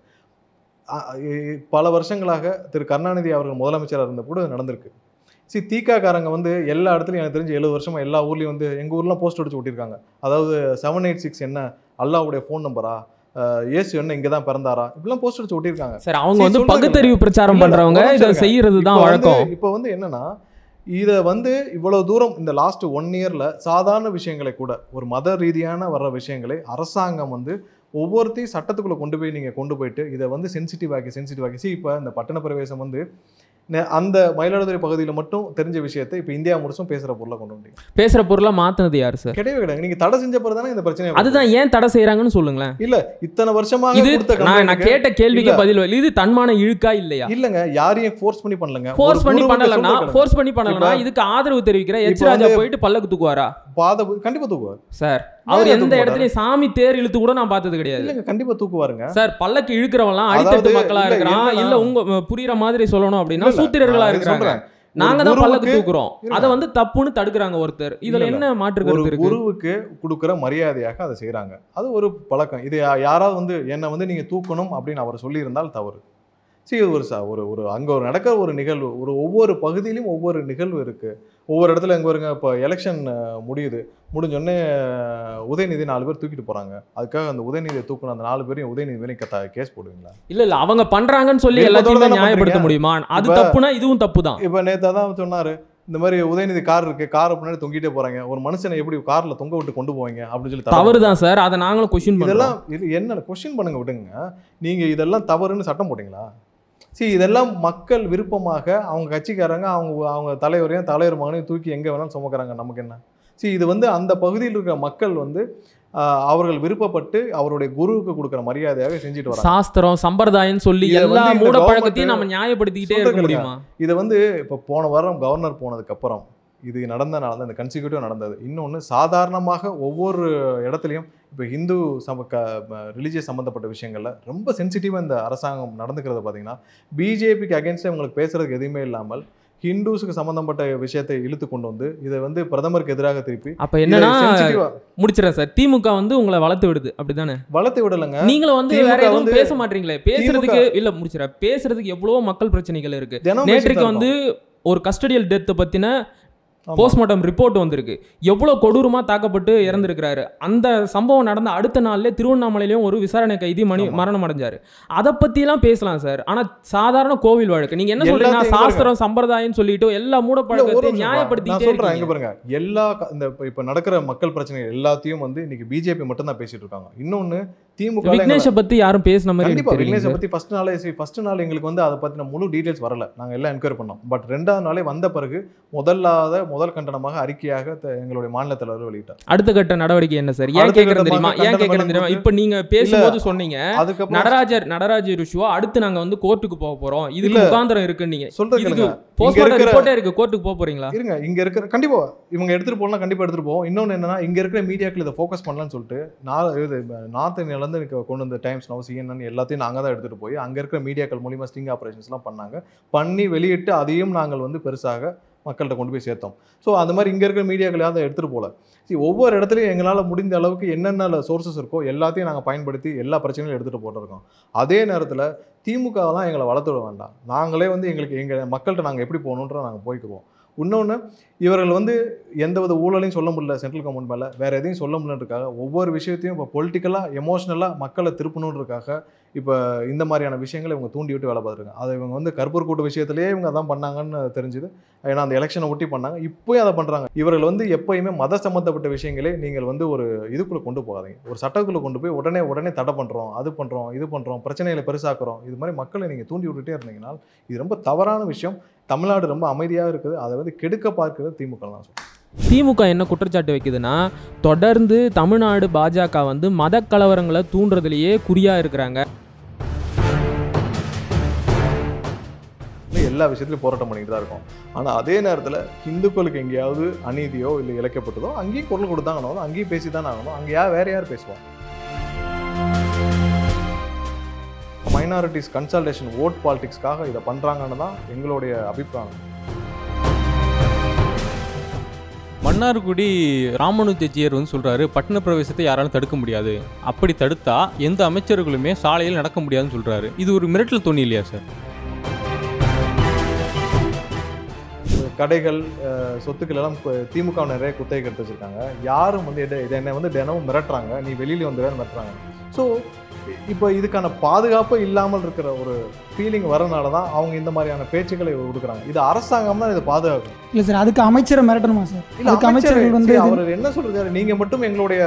அ- இ- பல வருஷங்களாக திரு கருணாநிதி அவர்கள் முதலமைச்சராக இருந்தபோது அது நடந்திருக்கு சி காரங்க வந்து எல்லா இடத்துலையும் எனக்கு தெரிஞ்சு எழுபது வருஷமா எல்லா ஊர்லேயும் வந்து எங்கள் ஊர்லாம் போஸ்ட் அடிச்சு ஒட்டியிருக்காங்க அதாவது செவன் எயிட் சிக்ஸ் என்ன அல்லாவுடைய ஃபோன் நம்பரா ஏசு என்ன இங்கே தான் பிறந்தாரா இப்படிலாம் போஸ்ட் அடிச்சு ஒட்டியிருக்காங்க சார் அவங்க சரி, வந்து சொல்றாங்க. பகுத்தறிவு பிரச்சாரம் இல்ல, இல்ல, பண்றவங்க ஒரு இதை நிமிஷம் செய்யறது தான் இப்போ வந்து- வழக்கம் இப்போ வந்து என்னன்னா இதை வந்து இவ்வளவு தூரம் இந்த லாஸ்ட் ஒன் இயர்ல சாதாரண விஷயங்களை கூட ஒரு மத ரீதியான வர்ற விஷயங்களை அரசாங்கம் வந்து ஒவ்வொருத்தையும் சட்டத்துக்குள்ள கொண்டு போய் நீங்க கொண்டு போயிட்டு இதை வந்து சென்சிட்டிவ் ஆக்கி சென்சிட்டிவ் ஆக்கி see, இப்போ இந்த பட்டண பிரவேசம் வந்து நெ- அந்த மயிலாடுதுறை பகுதியில் மட்டும் தெரிஞ்ச விஷயத்தை இப்போ இந்தியா முழுசும் பேசுற பொருளை கொண்டு வந்தீங்க பேசுற பொருளை மாத்துனது யாரு சார் கிடையவே கிடையாது நீங்க தடை செஞ்ச பிறகு தானே இந்த பிரச்சனை வருது. அதுதான் ஏன் தடை செய்யறாங்கன்னு சொல்லுங்களேன் இல்ல இத்தனை வருஷமாக இது கொடுத்த நான் நான் complaint-க்கு- கேட்ட கேள்விக்கு இல்ல. பதில் இல்லை. இது தன்மான இழுக்கா இல்லையா இல்லங்க யாரையும் ஃபோர்ஸ் பண்ணி பண்ணலங்க ஃபோர்ஸ் ஒரு பண்ணி குருவுக்கு பண்ணலன்னா சொல்றது ஃபோர்ஸ் பண்ணி பண்ணலன்னா இப்ப- இதுக்கு ஆதரவு தெரிவிக்கிற எச் இப்ப ராஜா வந்து- போயிட்டு பல்லக்கு தூக்குவாரா பாத கண்டிப்பா தூக்குவார் சார் ஏன் அவர் தூக்க எந்த மாட்டாரு? இடத்துலயும் சாமி தேர் இழுத்து கூட நான் பார்த்தது கிடையாது இல்லங்க கண்டிப்பா தூக்குவாருங்க சார் பல்லக்கு இழுக்கிறவன்லாம் அடித்தட்டு அதாவது, மக்களா இல்ல, இருக்கிறான் என்னன்னா- இல்ல உங்க அஹ், புரியுற மாதிரி சொல்லணும் அப்படின்னா இல்ல, இல்ல, சூத்திரர்களா நான் இருக்கிறாங்க சொல்றேன். நாங்க ஒரு தான் பல்லக்கு குருவுக்கு- தூக்குறோம் இருங்க. அதை வந்து தப்புன்னு தடுக்கிறாங்க ஒருத்தர் இதுல இல்ல, என்ன மாற்று ஒரு கருத்து இருக்கு குருவுக்கு கொடுக்குற மரியாதையாக அதை செய்றாங்க அது ஒரு பழக்கம் இது யா- யாராவது வந்து என்னை வந்து நீங்க தூக்கணும் அப்படின்னு அவர் சொல்லியிருந்தால் தவறு சரி இது ஒரு ச- ஒரு ஒரு அங்க ஒரு நடக்கிற ஒரு நிகழ்வு ஒரு ஒவ்வொரு பகுதியிலும் ஒவ்வொரு நிகழ்வு இருக்கு ஒவ்வொரு இடத்துல எங்க வருங்க இப்போ எலெக்ஷன் முடியுது முடிஞ்சோடனே உதயநிதி நாலு பேர் தூக்கிட்டு போறாங்க அதுக்காக அந்த உதயநிதியை தூக்கணும் அந்த நாலு பேரையும் உதயநிதி மேலே கத்த கேஸ் போடுவீங்களா இல்ல இல்ல அவங்க பண்றாங்கன்னு சொல்லி விருப்பத்தோட எல்லாத்தையுமே தானே நியாயப்படுத்த பண்றீங்க. முடியுமா அது இப்ப- தப்புனா இதுவும் தப்பு தான் இப்போ நேற்று தான் சொன்னாரு இந்த மாதிரி உதயநிதி கார் இருக்கு காரை பின்னாடி தொங்கிட்டே போறாங்க ஒரு மனுஷனை எப்படி கார்ல தொங்க விட்டு கொண்டு போவீங்க அப்படின்னு சொல்லி தவறு தான் சார் அதை நாங்களும் கொஸ்டின் பண்றோம் இதெல்லாம் இது என்ன கொஸ்டின் பண்ணுங்க விடுங்க நீங்க இதெல்லாம் தவறுன்னு சட்டம் போட்டீங்களா சரி இதெல்லாம் மக்கள் விருப்பமாக அவங்க கட்சிக்காரங்க அவங்க அவங்க தலைவரையும் தலைவர் மகனையும் தூக்கி எங்க வேணாலும் சுமக்கிறாங்க நமக்கு என்ன சரி இது வந்து அந்த பகுதியில் இருக்கிற மக்கள் வந்து ஆஹ், அவர்கள் விருப்பப்பட்டு அவருடைய குருவுக்கு கொடுக்குற மரியாதையாக செஞ்சுட்டு வராங்க சாஸ்திரம் சம்பிரதாயம் சொல்லி இதை எல்லா வந்து இந்த மூட government பழக்கத்தையும் நம்ம நியாயப்படுத்திக்கிட்டே இருக்க சொல்றது முடியுமா இதை வந்து இப்போ போன வாரம் கவர்னர் போனதுக்கு அப்புறம் இது நடந்தனால தான் இந்த கன்சிக்யூட்டிவ் நடந்தது இன்னொன்று சாதாரணமாக ஒவ்வொரு இடத்துலையும் இப்போ ஹிந்து சம க ரிலீஜியஸ் சம்மந்தப்பட்ட விஷயங்களில் ரொம்ப சென்சிட்டிவாக இந்த அரசாங்கம் நடந்துக்கிறத பார்த்தீங்கன்னா பிஜேபிக்கு அகேன்ஸ்டாக இவங்களுக்கு பேசுறதுக்கு எதுவுமே இல்லாமல் ஹிந்துஸுக்கு சம்மந்தப்பட்ட விஷயத்தை இழுத்து கொண்டு வந்து இதை வந்து பிரதமருக்கு எதிராக திருப்பி அப்ப என்னன்னா இதை sensitive-ஆ முடிச்சிடறேன் சார் திமுக வந்து உங்களை வளர்த்து விடுது அப்படிதானே வளர்த்து விடலைங்க நீங்களும் வந்து திமுக வேற எதுவும் வந்து- பேச மாட்டீங்களே பேசுறதுக்கு இல்ல முடிச்சிடறேன் பேசுறதுக்கு எவ்வளவோ மக்கள் பிரச்சனைகள் இருக்கு தினம் நேற்றுக்கு பேசிட்டு தான் வந்து ஒரு கஸ்டடியல் டெத்தை பத்தின ஆமா. போஸ்ட்மார்ட்டம் ரிப்போர்ட் வந்திருக்கு எவ்வளவு கொடூரமா தாக்கப்பட்டு இறந்திருக்கிறாரு அந்த சம்பவம் நடந்த அடுத்த நாள்ல திருவண்ணாமலையிலயும் ஒரு விசாரணை கைதி மணி ஆமா. மரணம் அடைஞ்சாரு அதை பத்தி எல்லாம் பேசலாம் சார் ஆனா சாதாரண கோவில் வழக்கு நீங்க என்ன சொல்றீங்க எல்லாத்தையும் சாஸ்திரம் சம்பரதாயம் சொல்லிட்டு எல்லா மூட இல்ல, ஒரு பழக்கத்தையும் நிமிஷம் நான் நியாயப்படுத்திட்டே சொல்றேன் இங்க இருக்கீங்க பாருங்க எல்லா க- இந்த இப்ப- இப்ப நடக்கிற மக்கள் பிரச்சனைகள் எல்லாத்தையும் வந்து இன்னைக்கு பிஜேபி மட்டும் தான் பேசிட்டு இருக்காங்க இன்னொன்னு திமுக ல எங்களை- விக்னேஷை பத்தி யாரும் பேசின மாதிரி கண்டிப்பா எனக்கு தெரியல விக்னேஷை பத்தி ஃபர்ஸ்ட் நாளே ஃபர்ஸ்ட் நாள் எங்களுக்கு வந்து அதை பத்தின முழு டீடைல்ஸ் வரல நாங்க எல்லாம் என்கொயரி பண்ணோம் பட் ரெண்டாவது நாளே வந்த பிறகு முதல்லாத முதல் கண்டனமாக அறிக்கையாக த- எங்களுடைய மாநில தலைவர் வெளியிட்டார் அடுத்த கட்ட நடவடிக்கை என்ன சார் ஏன் அடுத்த கேக்குறேன் கட்டமாக தெரியுமா ஏன் கண்டனம் கேக்குறேன் தெரியுமா கொடுத்து- இப்ப நீங்க பேசும்போது சொன்னீங்க அதுக்கப்புறம் நடராஜர் நடராஜர் இஷ்யூவா அடுத்து நாங்க வந்து கோர்ட்டுக்கு போக போறோம் இதுக்கு இல்ல. முகாந்திரம் இருக்குன்னு நீங்க சொல்றது இதுக்கு கேளுங்க. போஸ்ட்மார்ட்டம் இருக்கிற- ரிப்போர்ட்டே இருக்கு கோர்ட்டுக்கு போக போறீங்களா இருங்க இங்க இருக்கிற கண்டிப்பா இவங்க எடுத்துட்டு போகலாம் கண்டிப்பா எடுத்துட்டு போவோம் இன்னொன்னு என்னன்னா இங்க இருக்கிற மீடியாக்கள் இதை ஃபோக்கஸ் பண்ணலாம்னு சொல்லிட்டு நான் இது நார்த் இந்தியாவிலேருந்து எனக்கு கொண்டு வந்த டைம்ஸ் நோ சிஎன்என் எல்லாத்தையும் நாங்க தான் எடுத்துட்டு போய் அங்க இருக்கிற மீடியாக்கள் மூலியமா ஸ்டிங் ஆபரேஷன்ஸ்லாம் பண்ணாங்க பண்ணி வெளியிட்டு அதையும் நாங்கள் வந்து பெருசாக மக்கள்கிட்ட கொண்டு போய் சேர்த்தோம் ஸோ அந்த மாதிரி இங்க இருக்கிற மீடியாக்கள் யாரும் அதை எடுத்துட்டு போல See, ஒவ்வொரு இடத்துலையும் எங்களால் முடிந்த அளவுக்கு என்னென்ன சோர்சஸ் இருக்கோ எல்லாத்தையும் நாங்கள் பயன்படுத்தி எல்லா பிரச்சனையும் எடுத்துகிட்டு போட்டிருக்கோம் அதே நேரத்தில் திமுகலாம் எங்களை வளர்த்து விட வேண்டாம் நாங்களே வந்து எங்களுக்கு எங்கள் மக்கள்கிட்ட நாங்கள் எப்படி போகணுன்ற நாங்கள் போய்க்குவோம் இன்னொன்று இவர்கள் வந்து எந்தவித ஊழலையும் சொல்ல முடியல சென்ட்ரல் கவர்மெண்ட் மேலே வேறு எதையும் சொல்ல முடியலன்றக்காக ஒவ்வொரு விஷயத்தையும் இப்போ பொலிட்டிக்கலாக எமோஷ்னலாக மக்களை திருப்பணுன்றக்காக இப்போ இந்த மாதிரியான விஷயங்களை இவங்க தூண்டி விட்டு வேலை பார்த்துருக்காங்க அதை இவங்க வந்து கருப்பூர் கூட்ட விஷயத்திலேயே இவங்க அதான் பண்ணாங்கன்னு தெரிஞ்சுது ஏன்னா அந்த எலெக்ஷனை ஒட்டி பண்ணாங்க இப்போயும் அதை பண்ணுறாங்க இவர்கள் வந்து எப்பயுமே மத சம்மந்தப்பட்ட விஷயங்களே நீங்கள் வந்து ஒரு இதுக்குள்ளே கொண்டு போகாதீங்க ஒரு சட்டத்துக்குள்ளே கொண்டு போய் உடனே உடனே தடை பண்ணுறோம் அது பண்ணுறோம் இது பண்ணுறோம் பிரச்சனைகளை பெருசாக்குறோம் இது மாதிரி மக்களை நீங்கள் தூண்டி விட்டுட்டே இருந்தீங்கன்னா இது ரொம்ப தவறான விஷயம் தமிழ்நாடு ரொம்ப அமைதியாக இருக்குது அதை வந்து கெடுக்க பார்க்கிறது திமுக தான் சொல்றேன் திமுக என்ன குற்றச்சாட்டு வைக்குதுன்னா தொடர்ந்து தமிழ்நாடு பாஜக வந்து மத கலவரங்களை தூண்டுறதுலயே குறியா இருக்கிறாங்க இன்னும் எல்லா விஷயத்துலையும் போராட்டம் பண்ணிட்டு தான் இருக்கோம் ஆனால் அதே நேரத்தில் இந்துக்களுக்கு எங்கேயாவது அநீதியோ இல்லை இழைக்கப்பட்டதோ அங்கேயும் குரல் கொடுத்தாங்கனாலும் அங்கேயும் பேசி தானே ஆகணும் அங்கே யார் வேற யார் பேசுவோம் மைனாரிட்டிஸ் கன்சல்டேஷன் ஓட் பாலிடிக்ஸ்க்காக இதை பண்ணுறாங்கன்னு தான் எங்களுடைய அபிப்பிராயம் மன்னார்குடி ராமானுஜியர் வந்து சொல்றாரு பட்டண பிரவேசத்தை யாராலும் தடுக்க முடியாது அப்படி தடுத்தா எந்த அமைச்சர்களுமே சாலையில் நடக்க முடியாதுன்னு சொல்றாரு இது ஒரு மிரட்டல் தோணி இல்லையா சார் கடைகள் அஹ், சொத்துக்கள் எல்லாம் இப்ப திமுக நிறைய குத்தகை எடுத்து வச்சிருக்காங்க யாரும் வந்து இதை இதை என்னை வந்து தினமும் மிரட்டுறாங்க நீ வெளியில வந்துடுன்னு மிரட்டுறாங்க ஸோ இப்போ இதுக்கான பாதுகாப்பு இல்லாமல் இருக்கிற ஒரு ஃபீலிங் வரனால தான் அவங்க இந்த மாதிரியான பேச்சுக்களை கொடுக்குறாங்க இது அரசாங்கம் தான் இதை பாதுகாக்கும் இல்லை சார் அதுக்கு அமைச்சரை மிரட்டணுமா சார் இல்ல அதுக்கு அமைச்சர் அமைச்சர்கள் வந்து சரி, அவர் என்ன சொல்றாரு நீங்க மட்டும் எங்களுடைய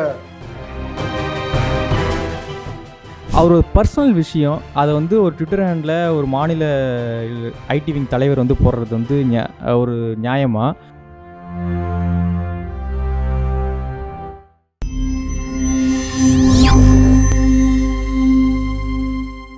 அவர் ஒரு பர்சனல் விஷயம் அதை வந்து ஒரு ட்விட்டர் ஹேண்டில் ஒரு மாநில ஐடி விங் தலைவர் வந்து போடுறது வந்து நியா- ஒரு நியாயமா